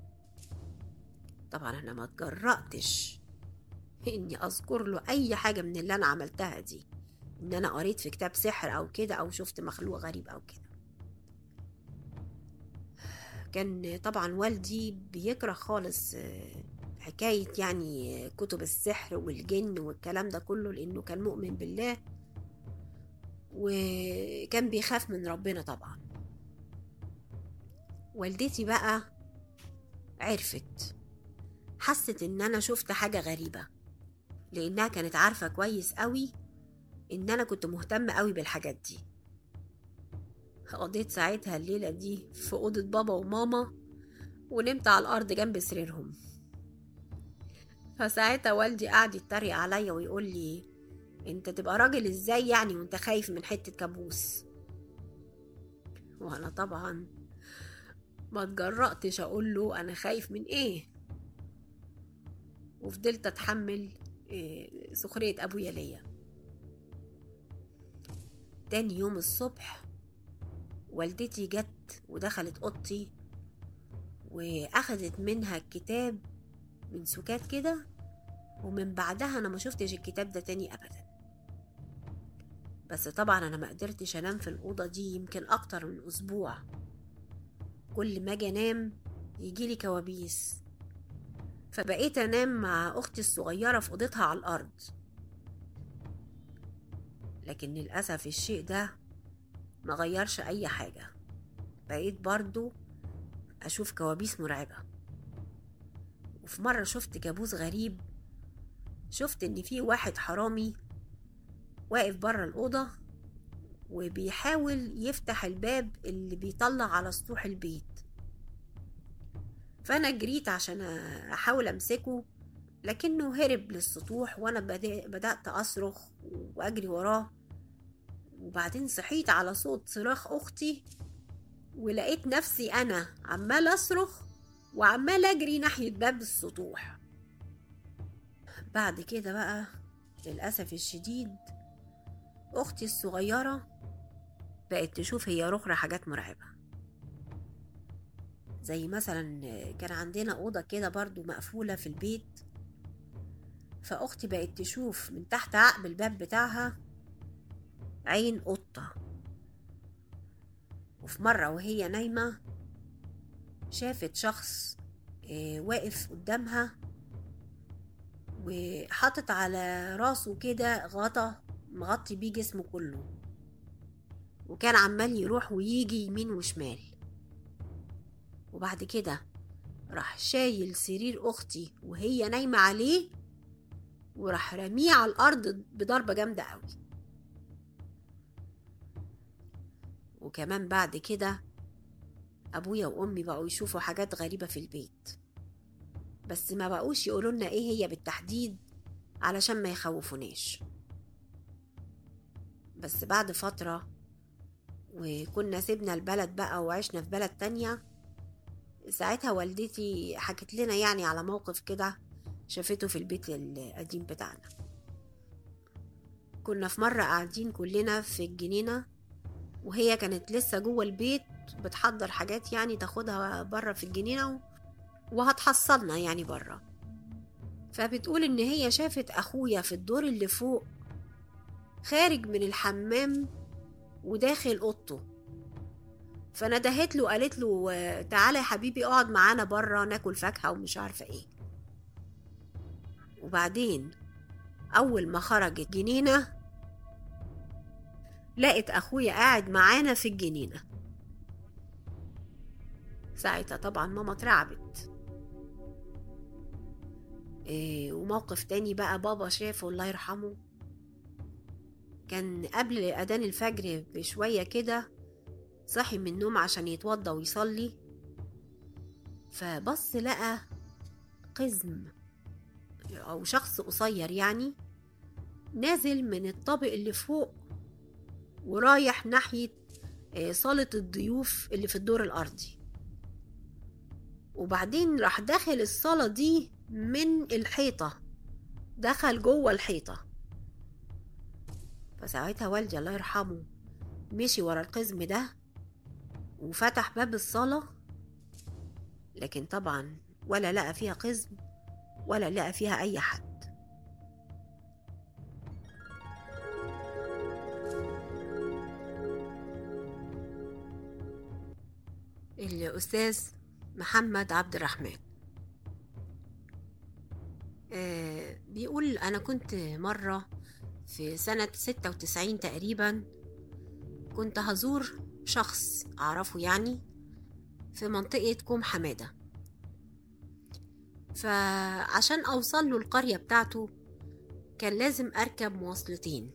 طبعا انا ما اتجرأتش اني اذكر له اي حاجه من اللي انا عملتها دي ان انا قريت في كتاب سحر او كده او شفت مخلوق غريب او كده كان طبعا والدي بيكره خالص حكاية يعني كتب السحر والجن والكلام ده كله لأنه كان مؤمن بالله وكان بيخاف من ربنا طبعا والدتي بقى عرفت حست ان انا شفت حاجة غريبة لانها كانت عارفة كويس قوي ان انا كنت مهتمة قوي بالحاجات دي قضيت ساعتها الليلة دي في أوضة بابا وماما ونمت على الأرض جنب سريرهم فساعتها والدي قعد يتريق عليا ويقول لي انت تبقى راجل ازاي يعني وانت خايف من حتة كابوس وانا طبعا ما اتجرأتش اقول له انا خايف من ايه وفضلت اتحمل إيه سخرية ابويا ليا تاني يوم الصبح والدتي جت ودخلت اوضتي واخدت منها الكتاب من سكات كده ومن بعدها انا ما شفتش الكتاب ده تاني ابدا بس طبعا انا ما قدرتش انام في الاوضه دي يمكن اكتر من اسبوع كل ما اجي انام يجيلي كوابيس فبقيت انام مع اختي الصغيره في اوضتها على الارض لكن للاسف الشيء ده ما غيرش اي حاجه بقيت برضو اشوف كوابيس مرعبه وفي مره شفت كابوس غريب شفت ان في واحد حرامي واقف بره الاوضه وبيحاول يفتح الباب اللي بيطلع على سطوح البيت فانا جريت عشان احاول امسكه لكنه هرب للسطوح وانا بدأت اصرخ واجري وراه وبعدين صحيت على صوت صراخ أختي ولقيت نفسي أنا عمال أصرخ وعمال أجري ناحية باب السطوح بعد كده بقى للأسف الشديد أختي الصغيرة بقت تشوف هي رخرة حاجات مرعبة زي مثلا كان عندنا أوضة كده برضو مقفولة في البيت فأختي بقت تشوف من تحت عقب الباب بتاعها عين قطة وفي مرة وهي نايمة شافت شخص واقف قدامها وحاطط على راسه كده غطا مغطي بيه جسمه كله وكان عمال يروح ويجي يمين وشمال وبعد كده راح شايل سرير اختي وهي نايمة عليه وراح رميه على الارض بضربة جامدة قوي وكمان بعد كده ابويا وامي بقوا يشوفوا حاجات غريبة في البيت بس ما بقوش يقولوا لنا ايه هي بالتحديد علشان ما يخوفوناش بس بعد فترة وكنا سيبنا البلد بقى وعشنا في بلد تانية ساعتها والدتي حكت لنا يعني على موقف كده شافته في البيت القديم بتاعنا كنا في مرة قاعدين كلنا في الجنينة وهي كانت لسه جوه البيت بتحضر حاجات يعني تاخدها بره في الجنينة وهتحصلنا يعني بره فبتقول ان هي شافت اخويا في الدور اللي فوق خارج من الحمام وداخل اوضته فندهت له قالت له تعالى يا حبيبي اقعد معانا بره ناكل فاكهه ومش عارفه ايه وبعدين اول ما خرجت جنينه لقت اخويا قاعد معانا في الجنينه ساعتها طبعا ماما اترعبت إيه وموقف تاني بقى بابا شافه الله يرحمه كان قبل أذان الفجر بشوية كده صحي من النوم عشان يتوضى ويصلي فبص لقى قزم أو شخص قصير يعني نازل من الطابق اللي فوق ورايح ناحية صالة الضيوف اللي في الدور الأرضي وبعدين راح داخل الصالة دي من الحيطة دخل جوه الحيطة فساعتها والدي الله يرحمه مشي ورا القزم ده وفتح باب الصالة لكن طبعا ولا لقى فيها قزم ولا لقى فيها أي حد الأستاذ محمد عبد الرحمن آه بيقول أنا كنت مرة في سنة ستة وتسعين تقريبا كنت هزور شخص أعرفه يعني في منطقة كوم حمادة فعشان أوصل له القرية بتاعته كان لازم أركب مواصلتين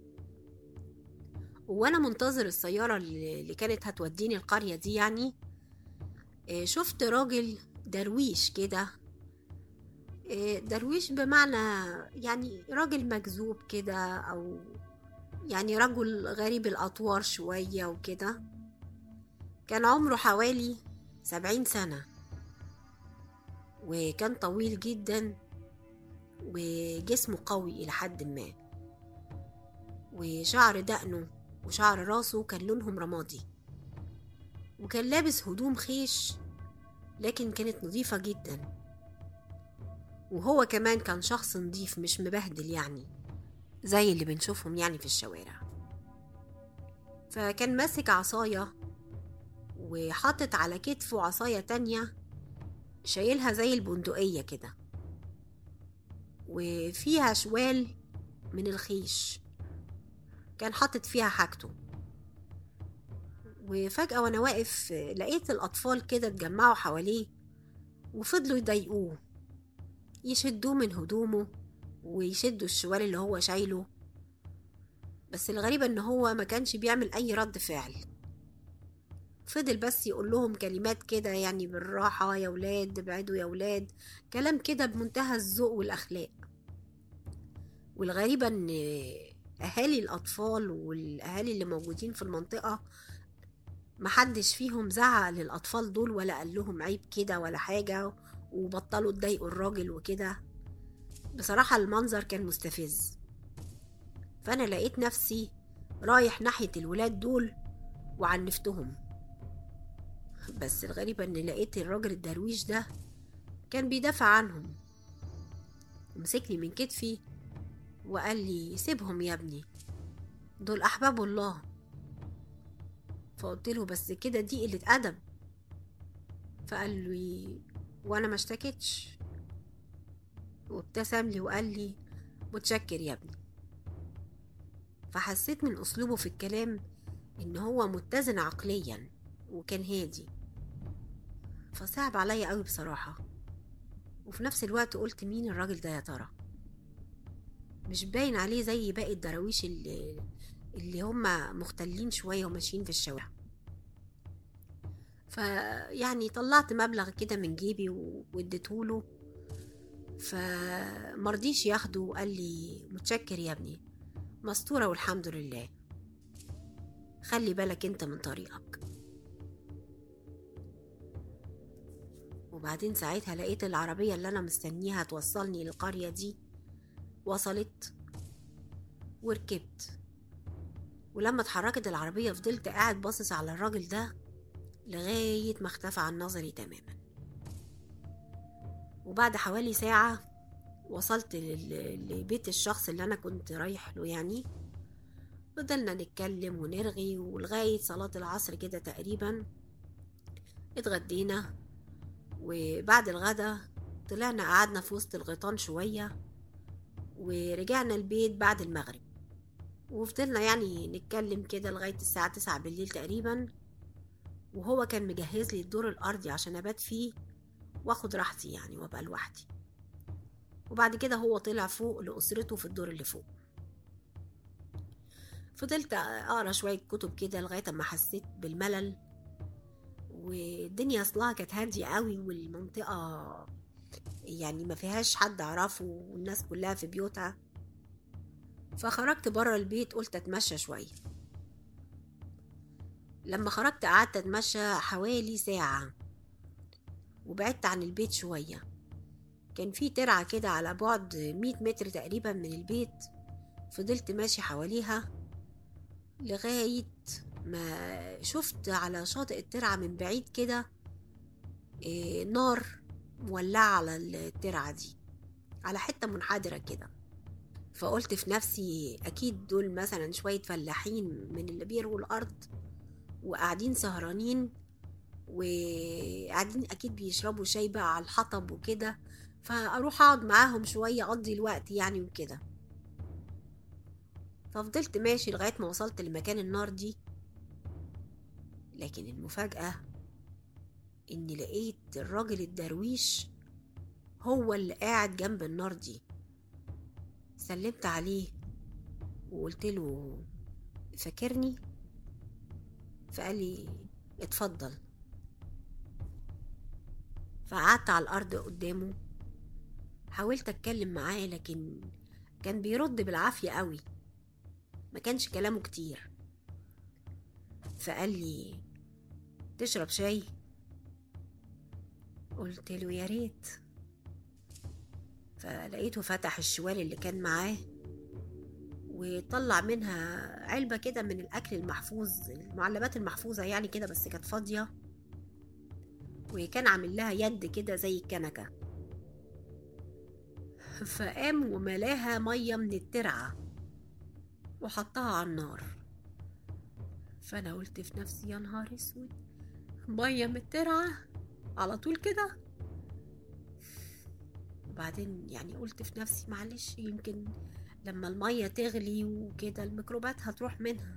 وأنا منتظر السيارة اللي كانت هتوديني القرية دي يعني شفت راجل درويش كده درويش بمعنى يعني راجل مجذوب كده أو يعني رجل غريب الأطوار شوية وكده كان عمره حوالي سبعين سنة وكان طويل جدا وجسمه قوي إلى حد ما وشعر دقنه وشعر راسه كان لونهم رمادي وكان لابس هدوم خيش لكن كانت نظيفة جدا وهو كمان كان شخص نظيف مش مبهدل يعني زي اللي بنشوفهم يعني في الشوارع فكان ماسك عصاية وحاطط على كتفه عصاية تانية شايلها زي البندقية كده وفيها شوال من الخيش كان حاطط فيها حاجته وفجأة وأنا واقف لقيت الأطفال كده اتجمعوا حواليه وفضلوا يضايقوه يشدوه من هدومه ويشدوا الشوال اللي هو شايله بس الغريب ان هو ما كانش بيعمل اي رد فعل فضل بس يقول لهم كلمات كده يعني بالراحة يا ولاد ابعدوا يا ولاد كلام كده بمنتهى الذوق والأخلاق والغريبة ان أهالي الأطفال والأهالي اللي موجودين في المنطقة محدش فيهم زعق للأطفال دول ولا قال لهم عيب كده ولا حاجة وبطلوا تضايقوا الراجل وكده بصراحة المنظر كان مستفز فأنا لقيت نفسي رايح ناحية الولاد دول وعنفتهم بس الغريب ان لقيت الراجل الدرويش ده كان بيدافع عنهم ومسكني من كتفي وقال لي سيبهم يا ابني دول احباب الله فقلت له بس كده دي قلة أدب فقال لي وأنا ما اشتكتش وابتسم لي وقال لي متشكر يا ابني فحسيت من أسلوبه في الكلام إن هو متزن عقليا وكان هادي فصعب عليا قوي بصراحة وفي نفس الوقت قلت مين الراجل ده يا ترى مش باين عليه زي باقي الدراويش اللي اللي هم مختلين شوية وماشيين في الشوارع فيعني طلعت مبلغ كده من جيبي واديتهوله فمرضيش ياخده وقال لي متشكر يا ابني مستورة والحمد لله خلي بالك انت من طريقك وبعدين ساعتها لقيت العربية اللي أنا مستنيها توصلني للقرية دي وصلت وركبت ولما اتحركت العربية فضلت قاعد باصص على الراجل ده لغاية ما اختفى عن نظري تماما وبعد حوالي ساعة وصلت لبيت الشخص اللي أنا كنت رايح له يعني فضلنا نتكلم ونرغي ولغاية صلاة العصر كده تقريبا اتغدينا وبعد الغدا طلعنا قعدنا في وسط الغيطان شوية ورجعنا البيت بعد المغرب وفضلنا يعني نتكلم كده لغاية الساعة تسعة بالليل تقريبا وهو كان مجهز لي الدور الأرضي عشان أبات فيه واخد راحتي يعني وابقى لوحدي وبعد كده هو طلع فوق لأسرته في الدور اللي فوق فضلت أقرأ شوية كتب كده لغاية ما حسيت بالملل والدنيا أصلها كانت هادية قوي والمنطقة يعني ما فيهاش حد أعرفه والناس كلها في بيوتها فخرجت برا البيت قلت أتمشى شوية لما خرجت قعدت أتمشى حوالي ساعة وبعدت عن البيت شوية كان في ترعة كده على بعد مية متر تقريبا من البيت فضلت ماشي حواليها لغاية ما شفت على شاطئ الترعة من بعيد كده إيه نار مولعة على الترعة دي على حتة منحدرة كده فقلت في نفسي أكيد دول مثلا شوية فلاحين من اللي بيروا الأرض وقاعدين سهرانين وقاعدين أكيد بيشربوا شاي بقى على الحطب وكده فأروح أقعد معاهم شوية أقضي الوقت يعني وكده ففضلت ماشي لغاية ما وصلت لمكان النار دي لكن المفاجأة إني لقيت الراجل الدرويش هو اللي قاعد جنب النار دي سلمت عليه وقلت له فاكرني فقال لي اتفضل فقعدت على الأرض قدامه حاولت أتكلم معاه لكن كان بيرد بالعافية قوي ما كانش كلامه كتير فقال لي تشرب شاي قلت له يا ريت فلقيته فتح الشوال اللي كان معاه وطلع منها علبة كده من الأكل المحفوظ المعلبات المحفوظة يعني كده بس كانت فاضية وكان عامل لها يد كده زي الكنكة فقام وملاها مية من الترعة وحطها على النار فأنا قلت في نفسي يا نهار اسود مية من الترعة على طول كده وبعدين يعني قلت في نفسي معلش يمكن لما المية تغلي وكده الميكروبات هتروح منها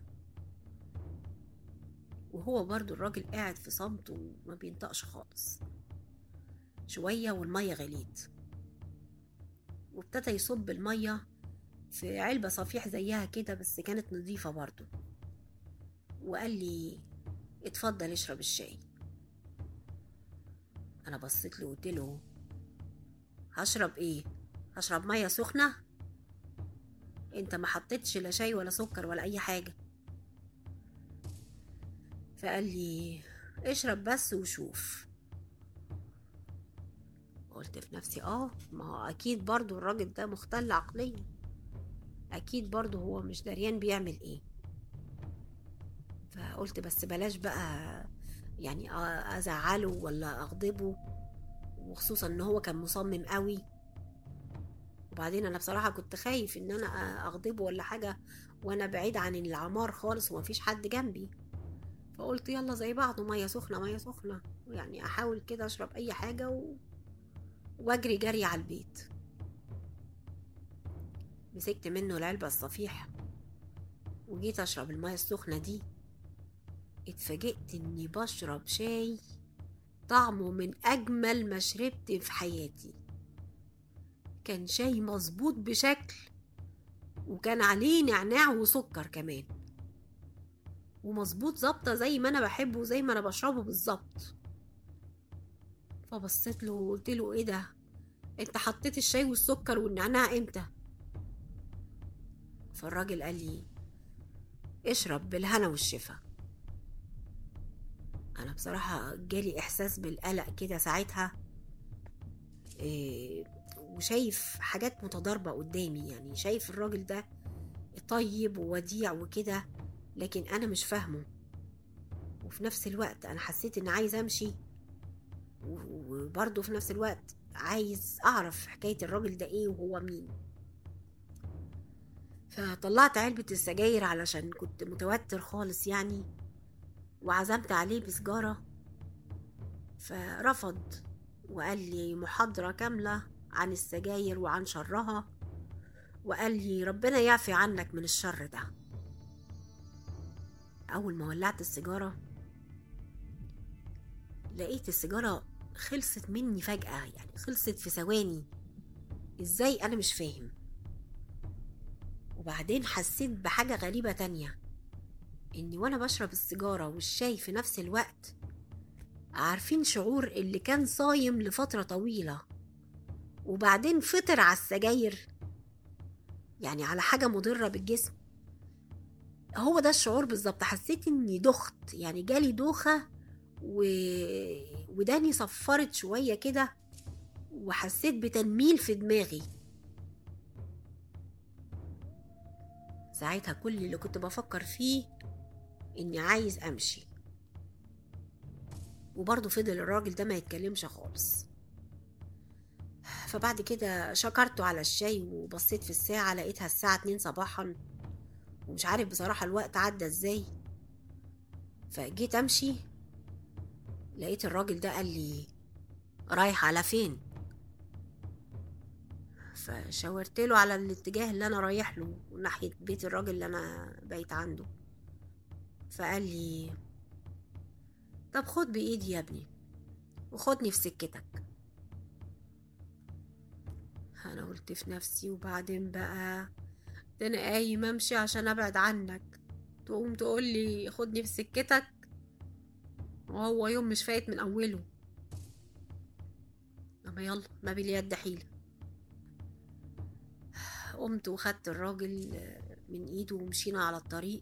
وهو برضو الراجل قاعد في صمت وما بينطقش خالص شوية والمية غليت وابتدى يصب المية في علبة صفيح زيها كده بس كانت نظيفة برضو وقال لي اتفضل اشرب الشاي انا بصيت له وقلت له هشرب ايه هشرب ميه سخنه انت ما حطيتش لا شاي ولا سكر ولا اي حاجة فقال لي اشرب بس وشوف قلت في نفسي اه ما هو اكيد برضو الراجل ده مختل عقليا اكيد برضو هو مش دريان بيعمل ايه فقلت بس بلاش بقى يعني ازعله ولا اغضبه وخصوصا ان هو كان مصمم قوي وبعدين انا بصراحه كنت خايف ان انا اغضبه ولا حاجه وانا بعيد عن العمار خالص ومفيش حد جنبي فقلت يلا زي بعض ميه سخنه ميه سخنه يعني احاول كده اشرب اي حاجه و... واجري جري على البيت مسكت منه العلبة الصفيح وجيت أشرب المية السخنة دي اتفاجئت إني بشرب شاي طعمه من أجمل ما شربت في حياتي كان شاي مظبوط بشكل وكان عليه نعناع وسكر كمان ومظبوط ظابطة زي ما أنا بحبه وزي ما أنا بشربه بالظبط فبصيت له وقلت له ايه ده انت حطيت الشاي والسكر والنعناع امتى فالراجل قال لي اشرب بالهنا والشفا انا بصراحة جالي احساس بالقلق كده ساعتها إيه وشايف حاجات متضاربة قدامي يعني شايف الراجل ده طيب ووديع وكده لكن انا مش فاهمه وفي نفس الوقت انا حسيت ان عايز امشي وبرضه في نفس الوقت عايز اعرف حكاية الراجل ده ايه وهو مين فطلعت علبة السجاير علشان كنت متوتر خالص يعني وعزمت عليه بسجارة فرفض وقال لي محاضرة كاملة عن السجاير وعن شرها وقال لي ربنا يعفي عنك من الشر ده أول ما ولعت السيجارة لقيت السيجارة خلصت مني فجأة يعني خلصت في ثواني ازاي أنا مش فاهم وبعدين حسيت بحاجة غريبة تانية إني وأنا بشرب السيجارة والشاي في نفس الوقت عارفين شعور اللي كان صايم لفترة طويلة وبعدين فطر على السجاير يعني على حاجة مضرة بالجسم هو ده الشعور بالظبط حسيت اني دخت يعني جالي دوخة و... وداني صفرت شوية كده وحسيت بتنميل في دماغي ساعتها كل اللي كنت بفكر فيه اني عايز امشي وبرضه فضل الراجل ده ما يتكلمش خالص فبعد كده شكرته على الشاي وبصيت في الساعة لقيتها الساعة اتنين صباحا ومش عارف بصراحة الوقت عدى ازاي فجيت امشي لقيت الراجل ده قال لي رايح على فين فشاورت له على الاتجاه اللي انا رايح له ناحية بيت الراجل اللي انا بايت عنده فقال لي طب خد بايدي يا ابني وخدني في سكتك انا قلت في نفسي وبعدين بقى ده انا قايم امشي عشان ابعد عنك تقوم تقول لي خدني في سكتك وهو يوم مش فايت من اوله اما يلا ما باليد حيله قمت وخدت الراجل من ايده ومشينا على الطريق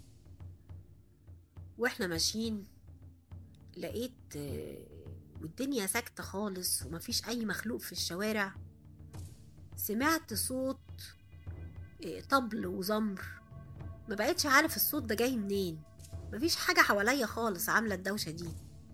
واحنا ماشيين لقيت والدنيا ساكتة خالص ومفيش أي مخلوق في الشوارع سمعت صوت طبل وزمر ما بقتش عارف الصوت ده جاي منين مفيش حاجة حواليا خالص عاملة الدوشة دي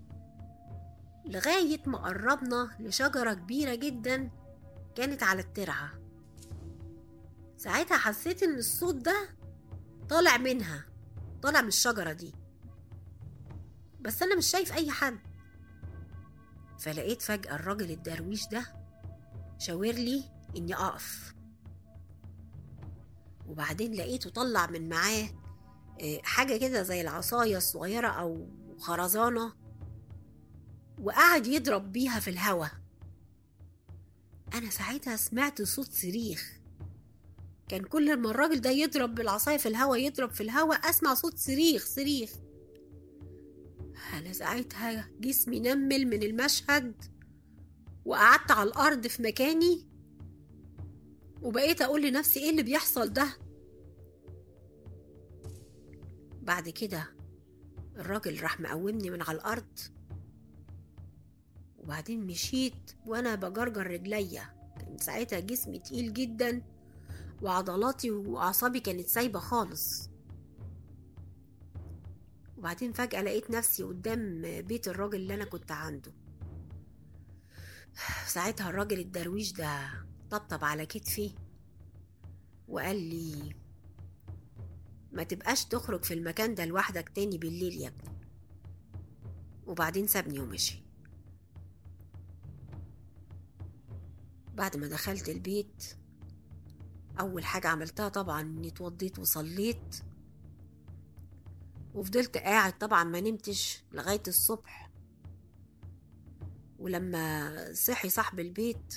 لغاية ما قربنا لشجرة كبيرة جدا كانت على الترعة ساعتها حسيت ان الصوت ده طالع منها طالع من الشجرة دي بس انا مش شايف اي حد فلقيت فجأة الراجل الدرويش ده شاور لي اني اقف وبعدين لقيته طلع من معاه حاجة كده زي العصاية الصغيرة أو خرزانة وقعد يضرب بيها في الهوا أنا ساعتها سمعت صوت صريخ كان كل ما الراجل ده يضرب بالعصاية في الهوا يضرب في الهوا أسمع صوت صريخ صريخ أنا ساعتها جسمي نمل من المشهد وقعدت على الأرض في مكاني وبقيت أقول لنفسي إيه اللي بيحصل ده بعد كده الراجل راح مقومني من على الأرض وبعدين مشيت وأنا بجرجر رجليا كان ساعتها جسمي تقيل جدا وعضلاتي وأعصابي كانت سايبة خالص وبعدين فجأة لقيت نفسي قدام بيت الراجل اللي أنا كنت عنده ساعتها الراجل الدرويش ده طبطب على كتفي وقال لي ما تبقاش تخرج في المكان ده لوحدك تاني بالليل يا ابني وبعدين سابني ومشي بعد ما دخلت البيت أول حاجة عملتها طبعا إني اتوضيت وصليت وفضلت قاعد طبعا ما نمتش لغاية الصبح ولما صحي صاحب البيت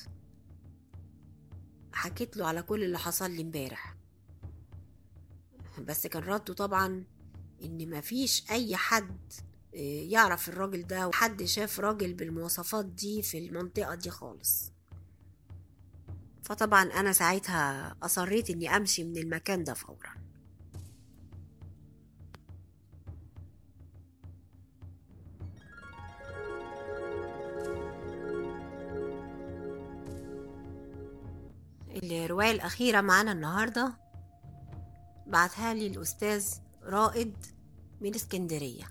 حكيت له على كل اللي حصل لي امبارح بس كان رده طبعا ان مفيش اي حد يعرف الراجل ده وحد شاف راجل بالمواصفات دي في المنطقة دي خالص فطبعا انا ساعتها اصريت اني امشي من المكان ده فورا الرواية الأخيرة معانا النهاردة بعتها لي الأستاذ رائد من اسكندرية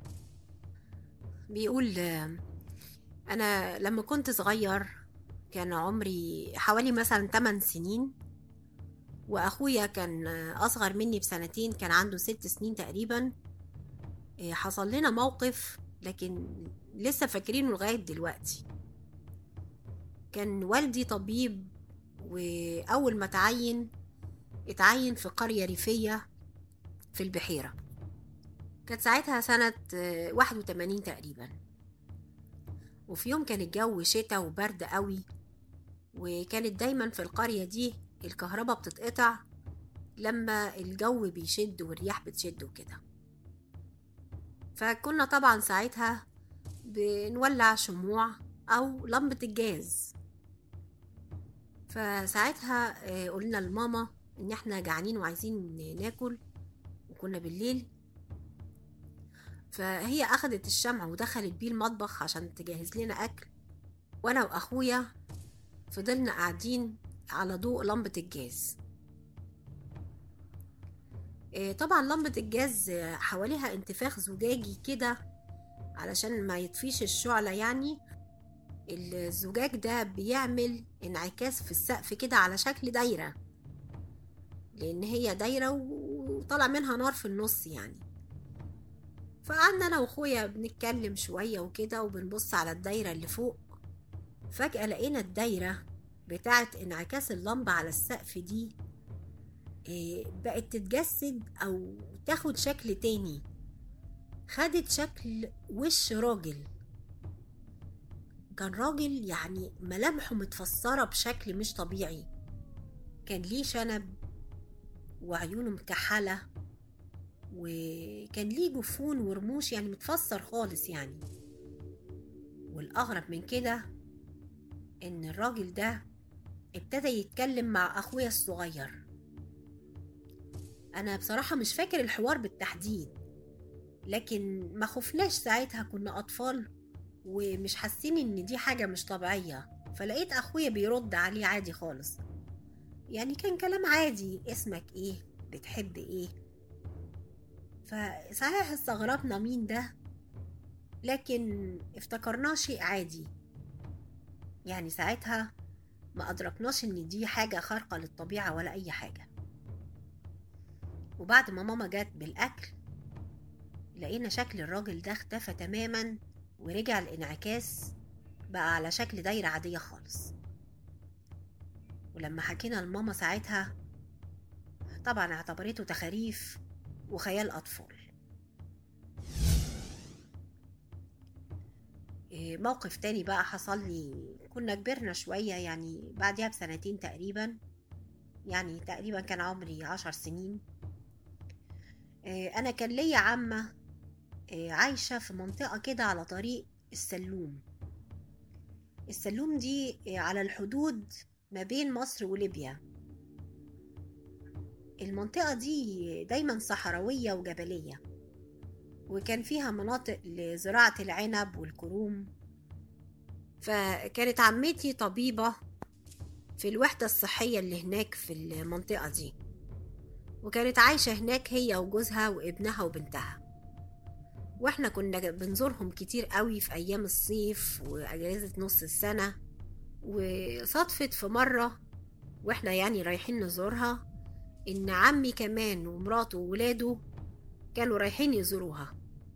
بيقول أنا لما كنت صغير كان عمري حوالي مثلا 8 سنين وأخويا كان أصغر مني بسنتين كان عنده ست سنين تقريبا حصل لنا موقف لكن لسه فاكرينه لغاية دلوقتي كان والدي طبيب وأول ما تعين اتعين في قرية ريفية في البحيرة كانت ساعتها سنة واحد وتمانين تقريبا وفي يوم كان الجو شتاء وبرد قوي وكانت دايما في القرية دي الكهرباء بتتقطع لما الجو بيشد والرياح بتشد وكده فكنا طبعا ساعتها بنولع شموع أو لمبة الجاز فساعتها قلنا لماما ان احنا جعانين وعايزين ناكل وكنا بالليل فهي اخدت الشمع ودخلت بيه المطبخ عشان تجهز لنا اكل وانا واخويا فضلنا قاعدين على ضوء لمبة الجاز طبعا لمبة الجاز حواليها انتفاخ زجاجي كده علشان ما يطفيش الشعلة يعني الزجاج ده بيعمل انعكاس في السقف كده على شكل دايرة لأن هي دايرة وطلع منها نار في النص يعني فقعدنا أنا وأخويا بنتكلم شوية وكده وبنبص على الدايرة اللي فوق فجأة لقينا الدايرة بتاعة انعكاس اللمبة على السقف دي بقت تتجسد أو تاخد شكل تاني خدت شكل وش راجل كان راجل يعني ملامحه متفسرة بشكل مش طبيعي كان ليه شنب وعيونه مكحلة وكان ليه جفون ورموش يعني متفسر خالص يعني والأغرب من كده إن الراجل ده ابتدى يتكلم مع أخويا الصغير أنا بصراحة مش فاكر الحوار بالتحديد لكن ما خفناش ساعتها كنا أطفال ومش حاسين ان دي حاجة مش طبيعية فلقيت اخويا بيرد عليه عادي خالص يعني كان كلام عادي اسمك ايه بتحب ايه فصحيح استغربنا مين ده لكن افتكرناه شيء عادي يعني ساعتها ما أدركناش إن دي حاجة خارقة للطبيعة ولا أي حاجة وبعد ما ماما جت بالأكل لقينا شكل الراجل ده اختفى تماما ورجع الانعكاس بقى على شكل دايرة عادية خالص ولما حكينا لماما ساعتها طبعا اعتبرته تخاريف وخيال أطفال موقف تاني بقى حصل لي كنا كبرنا شوية يعني بعدها بسنتين تقريبا يعني تقريبا كان عمري عشر سنين أنا كان ليا عمة عايشة في منطقة كده على طريق السلوم السلوم دي على الحدود ما بين مصر وليبيا المنطقة دي دايما صحراوية وجبلية وكان فيها مناطق لزراعة العنب والكروم فكانت عمتي طبيبة في الوحدة الصحية اللي هناك في المنطقة دي وكانت عايشة هناك هي وجوزها وابنها وبنتها واحنا كنا بنزورهم كتير قوي في أيام الصيف وأجازة نص السنة وصدفت في مرة واحنا يعني رايحين نزورها إن عمي كمان ومراته وولاده كانوا رايحين يزوروها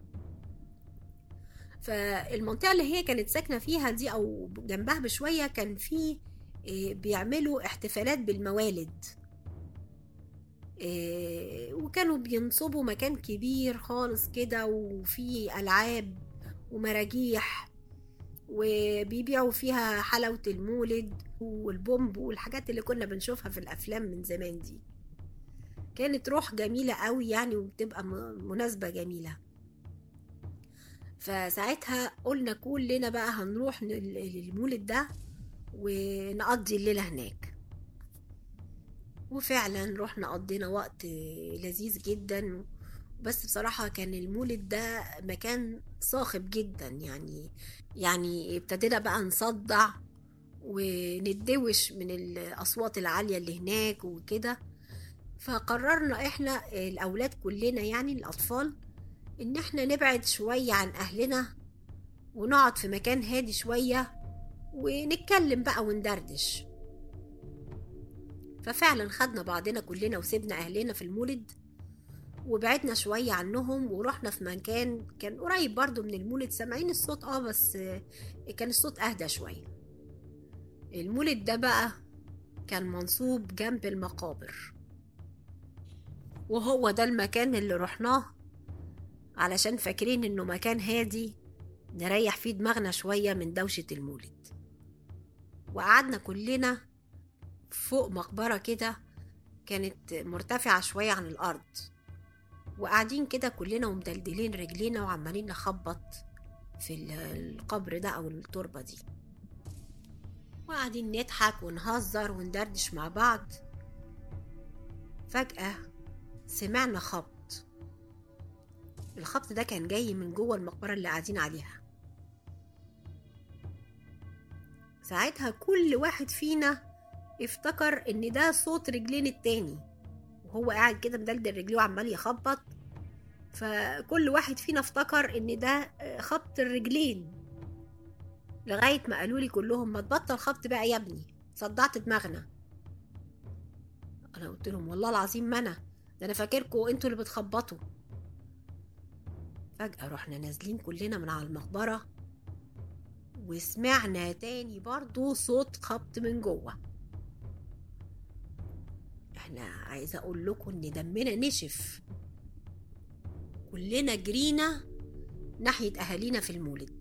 فالمنطقة اللي هي كانت ساكنة فيها دي أو جنبها بشوية كان في بيعملوا احتفالات بالموالد وكانوا بينصبوا مكان كبير خالص كده وفيه ألعاب ومراجيح وبيبيعوا فيها حلاوة المولد والبومب والحاجات اللي كنا بنشوفها في الأفلام من زمان دي كانت روح جميلة قوي يعني وبتبقى مناسبة جميلة فساعتها قلنا كلنا بقى هنروح للمولد ده ونقضي الليلة هناك وفعلا رحنا قضينا وقت لذيذ جدا بس بصراحة كان المولد ده مكان صاخب جدا يعني يعني ابتدينا بقى نصدع وندوش من الأصوات العالية اللي هناك وكده فقررنا احنا الأولاد كلنا يعني الأطفال إن احنا نبعد شوية عن أهلنا ونقعد في مكان هادي شوية ونتكلم بقى وندردش ففعلا خدنا بعضنا كلنا وسيبنا أهلنا في المولد وبعدنا شوية عنهم ورحنا في مكان كان قريب برضو من المولد سامعين الصوت اه بس كان الصوت أهدى شوية المولد ده بقى كان منصوب جنب المقابر وهو ده المكان اللي رحناه علشان فاكرين انه مكان هادي نريح فيه دماغنا شوية من دوشة المولد وقعدنا كلنا فوق مقبرة كده كانت مرتفعة شوية عن الأرض وقاعدين كده كلنا ومدلدلين رجلينا وعمالين نخبط في القبر ده أو التربة دي وقاعدين نضحك ونهزر وندردش مع بعض فجأة سمعنا خبط الخبط ده كان جاي من جوه المقبرة اللي قاعدين عليها ساعتها كل واحد فينا افتكر ان ده صوت رجلين التاني وهو قاعد كده مدلدل رجليه وعمال يخبط فكل واحد فينا افتكر ان ده خبط الرجلين لغاية ما قالوا لي كلهم ما تبطل خبط بقى يا ابني صدعت دماغنا انا قلت لهم والله العظيم ما انا ده انا فاكركم انتوا اللي بتخبطوا فجأة رحنا نازلين كلنا من على المقبرة وسمعنا تاني برضو صوت خبط من جوه احنا عايزة اقول لكم ان دمنا نشف كلنا جرينا ناحية اهالينا في المولد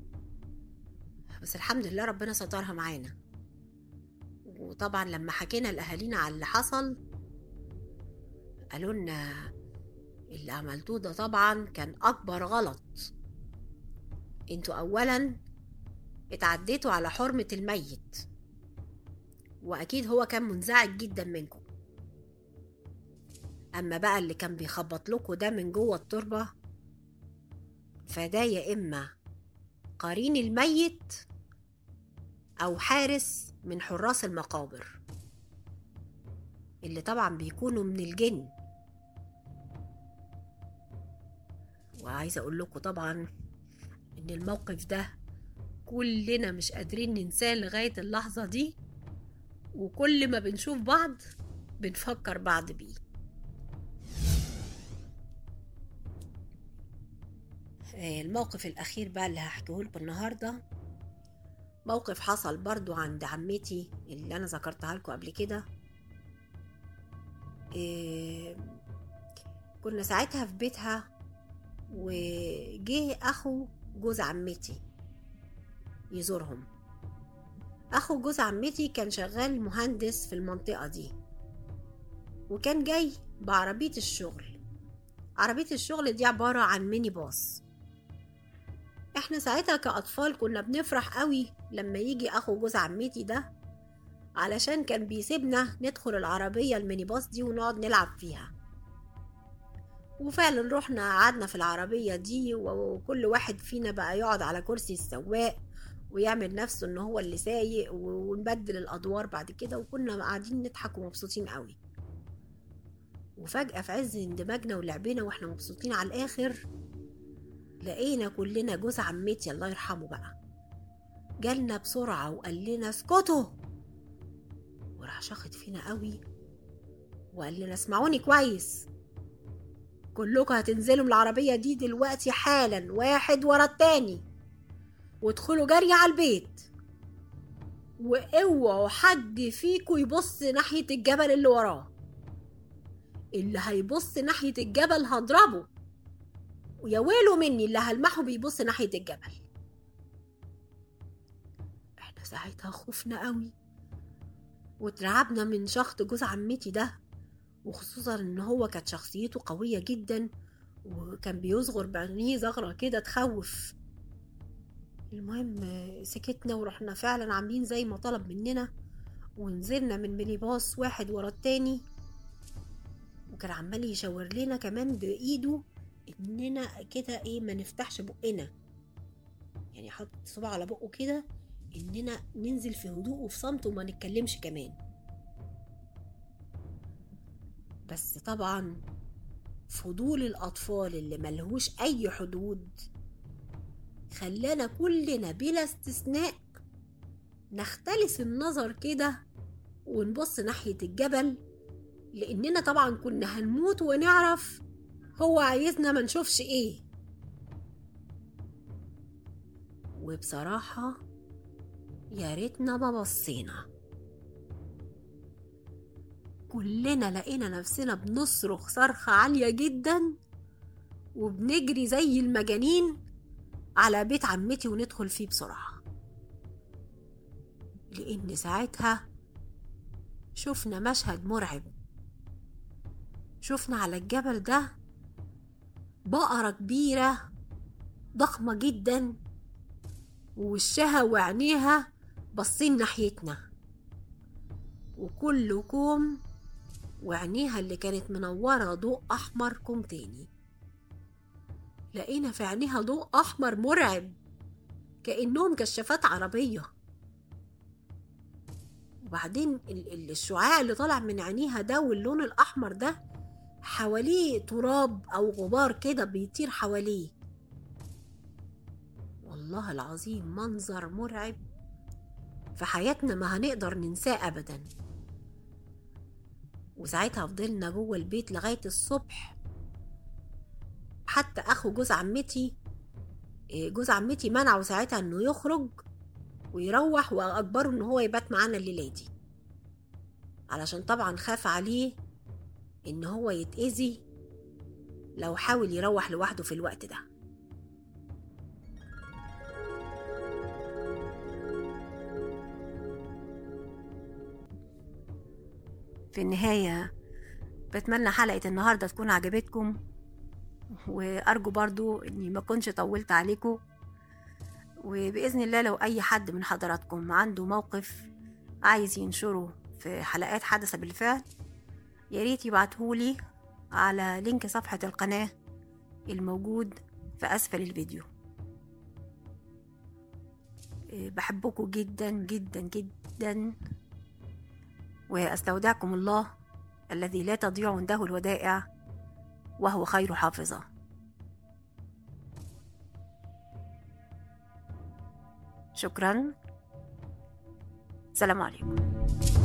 بس الحمد لله ربنا سترها معانا وطبعا لما حكينا لاهالينا على اللي حصل قالوا لنا اللي عملتوه ده طبعا كان اكبر غلط انتوا اولا اتعديتوا على حرمة الميت واكيد هو كان منزعج جدا منكم اما بقى اللي كان بيخبط لكم ده من جوه التربة فده يا اما قرين الميت او حارس من حراس المقابر اللي طبعا بيكونوا من الجن وعايزه اقول لكم طبعا ان الموقف ده كلنا مش قادرين ننساه لغايه اللحظه دي وكل ما بنشوف بعض بنفكر بعض بيه الموقف الأخير بقى اللي هحكيه لكم النهاردة موقف حصل برضو عند عمتي اللي أنا ذكرتها لكم قبل كده إيه كنا ساعتها في بيتها وجه أخو جوز عمتي يزورهم أخو جوز عمتي كان شغال مهندس في المنطقة دي وكان جاي بعربية الشغل عربية الشغل دي عبارة عن ميني باص احنا ساعتها كأطفال كنا بنفرح قوي لما يجي أخو جوز عمتي ده علشان كان بيسيبنا ندخل العربية الميني باص دي ونقعد نلعب فيها وفعلا رحنا قعدنا في العربية دي وكل واحد فينا بقى يقعد على كرسي السواق ويعمل نفسه ان هو اللي سايق ونبدل الادوار بعد كده وكنا قاعدين نضحك ومبسوطين قوي وفجأة في عز اندماجنا ولعبنا واحنا مبسوطين على الاخر لقينا كلنا جوز عمتي الله يرحمه بقى جالنا بسرعة وقال لنا اسكتوا وراح شاخط فينا قوي وقال لنا اسمعوني كويس كلكم هتنزلوا من العربية دي دلوقتي حالا واحد ورا التاني وادخلوا جري على البيت واوعوا حد فيكم يبص ناحية الجبل اللي وراه اللي هيبص ناحية الجبل هضربه ويا ويله مني اللي هلمحه بيبص ناحية الجبل احنا ساعتها خفنا قوي واترعبنا من شخط جوز عمتي ده وخصوصا ان هو كانت شخصيته قوية جدا وكان بيصغر بعينيه زغرة كده تخوف المهم سكتنا ورحنا فعلا عاملين زي ما طلب مننا ونزلنا من ميني باص واحد ورا التاني وكان عمال يشاور لنا كمان بايده اننا كده ايه ما نفتحش بقنا يعني حط صباعه على بقه كده اننا ننزل في هدوء وفي صمت وما نتكلمش كمان بس طبعا فضول الاطفال اللي ملهوش اي حدود خلانا كلنا بلا استثناء نختلس النظر كده ونبص ناحية الجبل لأننا طبعا كنا هنموت ونعرف هو عايزنا ما نشوفش ايه وبصراحة يا ريتنا ما بصينا كلنا لقينا نفسنا بنصرخ صرخة عالية جدا وبنجري زي المجانين على بيت عمتي وندخل فيه بسرعة لأن ساعتها شفنا مشهد مرعب شفنا على الجبل ده بقرة كبيرة ضخمة جدا ووشها وعينيها باصين ناحيتنا وكل كوم وعينيها اللي كانت منورة ضوء أحمر كوم تاني لقينا في عينيها ضوء أحمر مرعب كأنهم كشافات عربية وبعدين الشعاع اللي طالع من عينيها ده واللون الأحمر ده حواليه تراب أو غبار كده بيطير حواليه والله العظيم منظر مرعب في حياتنا ما هنقدر ننساه أبدا وساعتها فضلنا جوه البيت لغاية الصبح حتى أخو جوز عمتي جوز عمتي منعه ساعتها إنه يخرج ويروح وأجبره إن هو يبات معانا الليلة دي علشان طبعا خاف عليه إن هو يتأذي لو حاول يروح لوحده في الوقت ده في النهاية بتمنى حلقة النهاردة تكون عجبتكم وأرجو برضو إني ما كنش طولت عليكم وبإذن الله لو أي حد من حضراتكم عنده موقف عايز ينشره في حلقات حدث بالفعل ياريت يبعتهولي على لينك صفحة القناة الموجود في أسفل الفيديو بحبكم جدا جدا جدا واستودعكم الله الذي لا تضيع عنده الودائع وهو خير حافظه شكرا سلام عليكم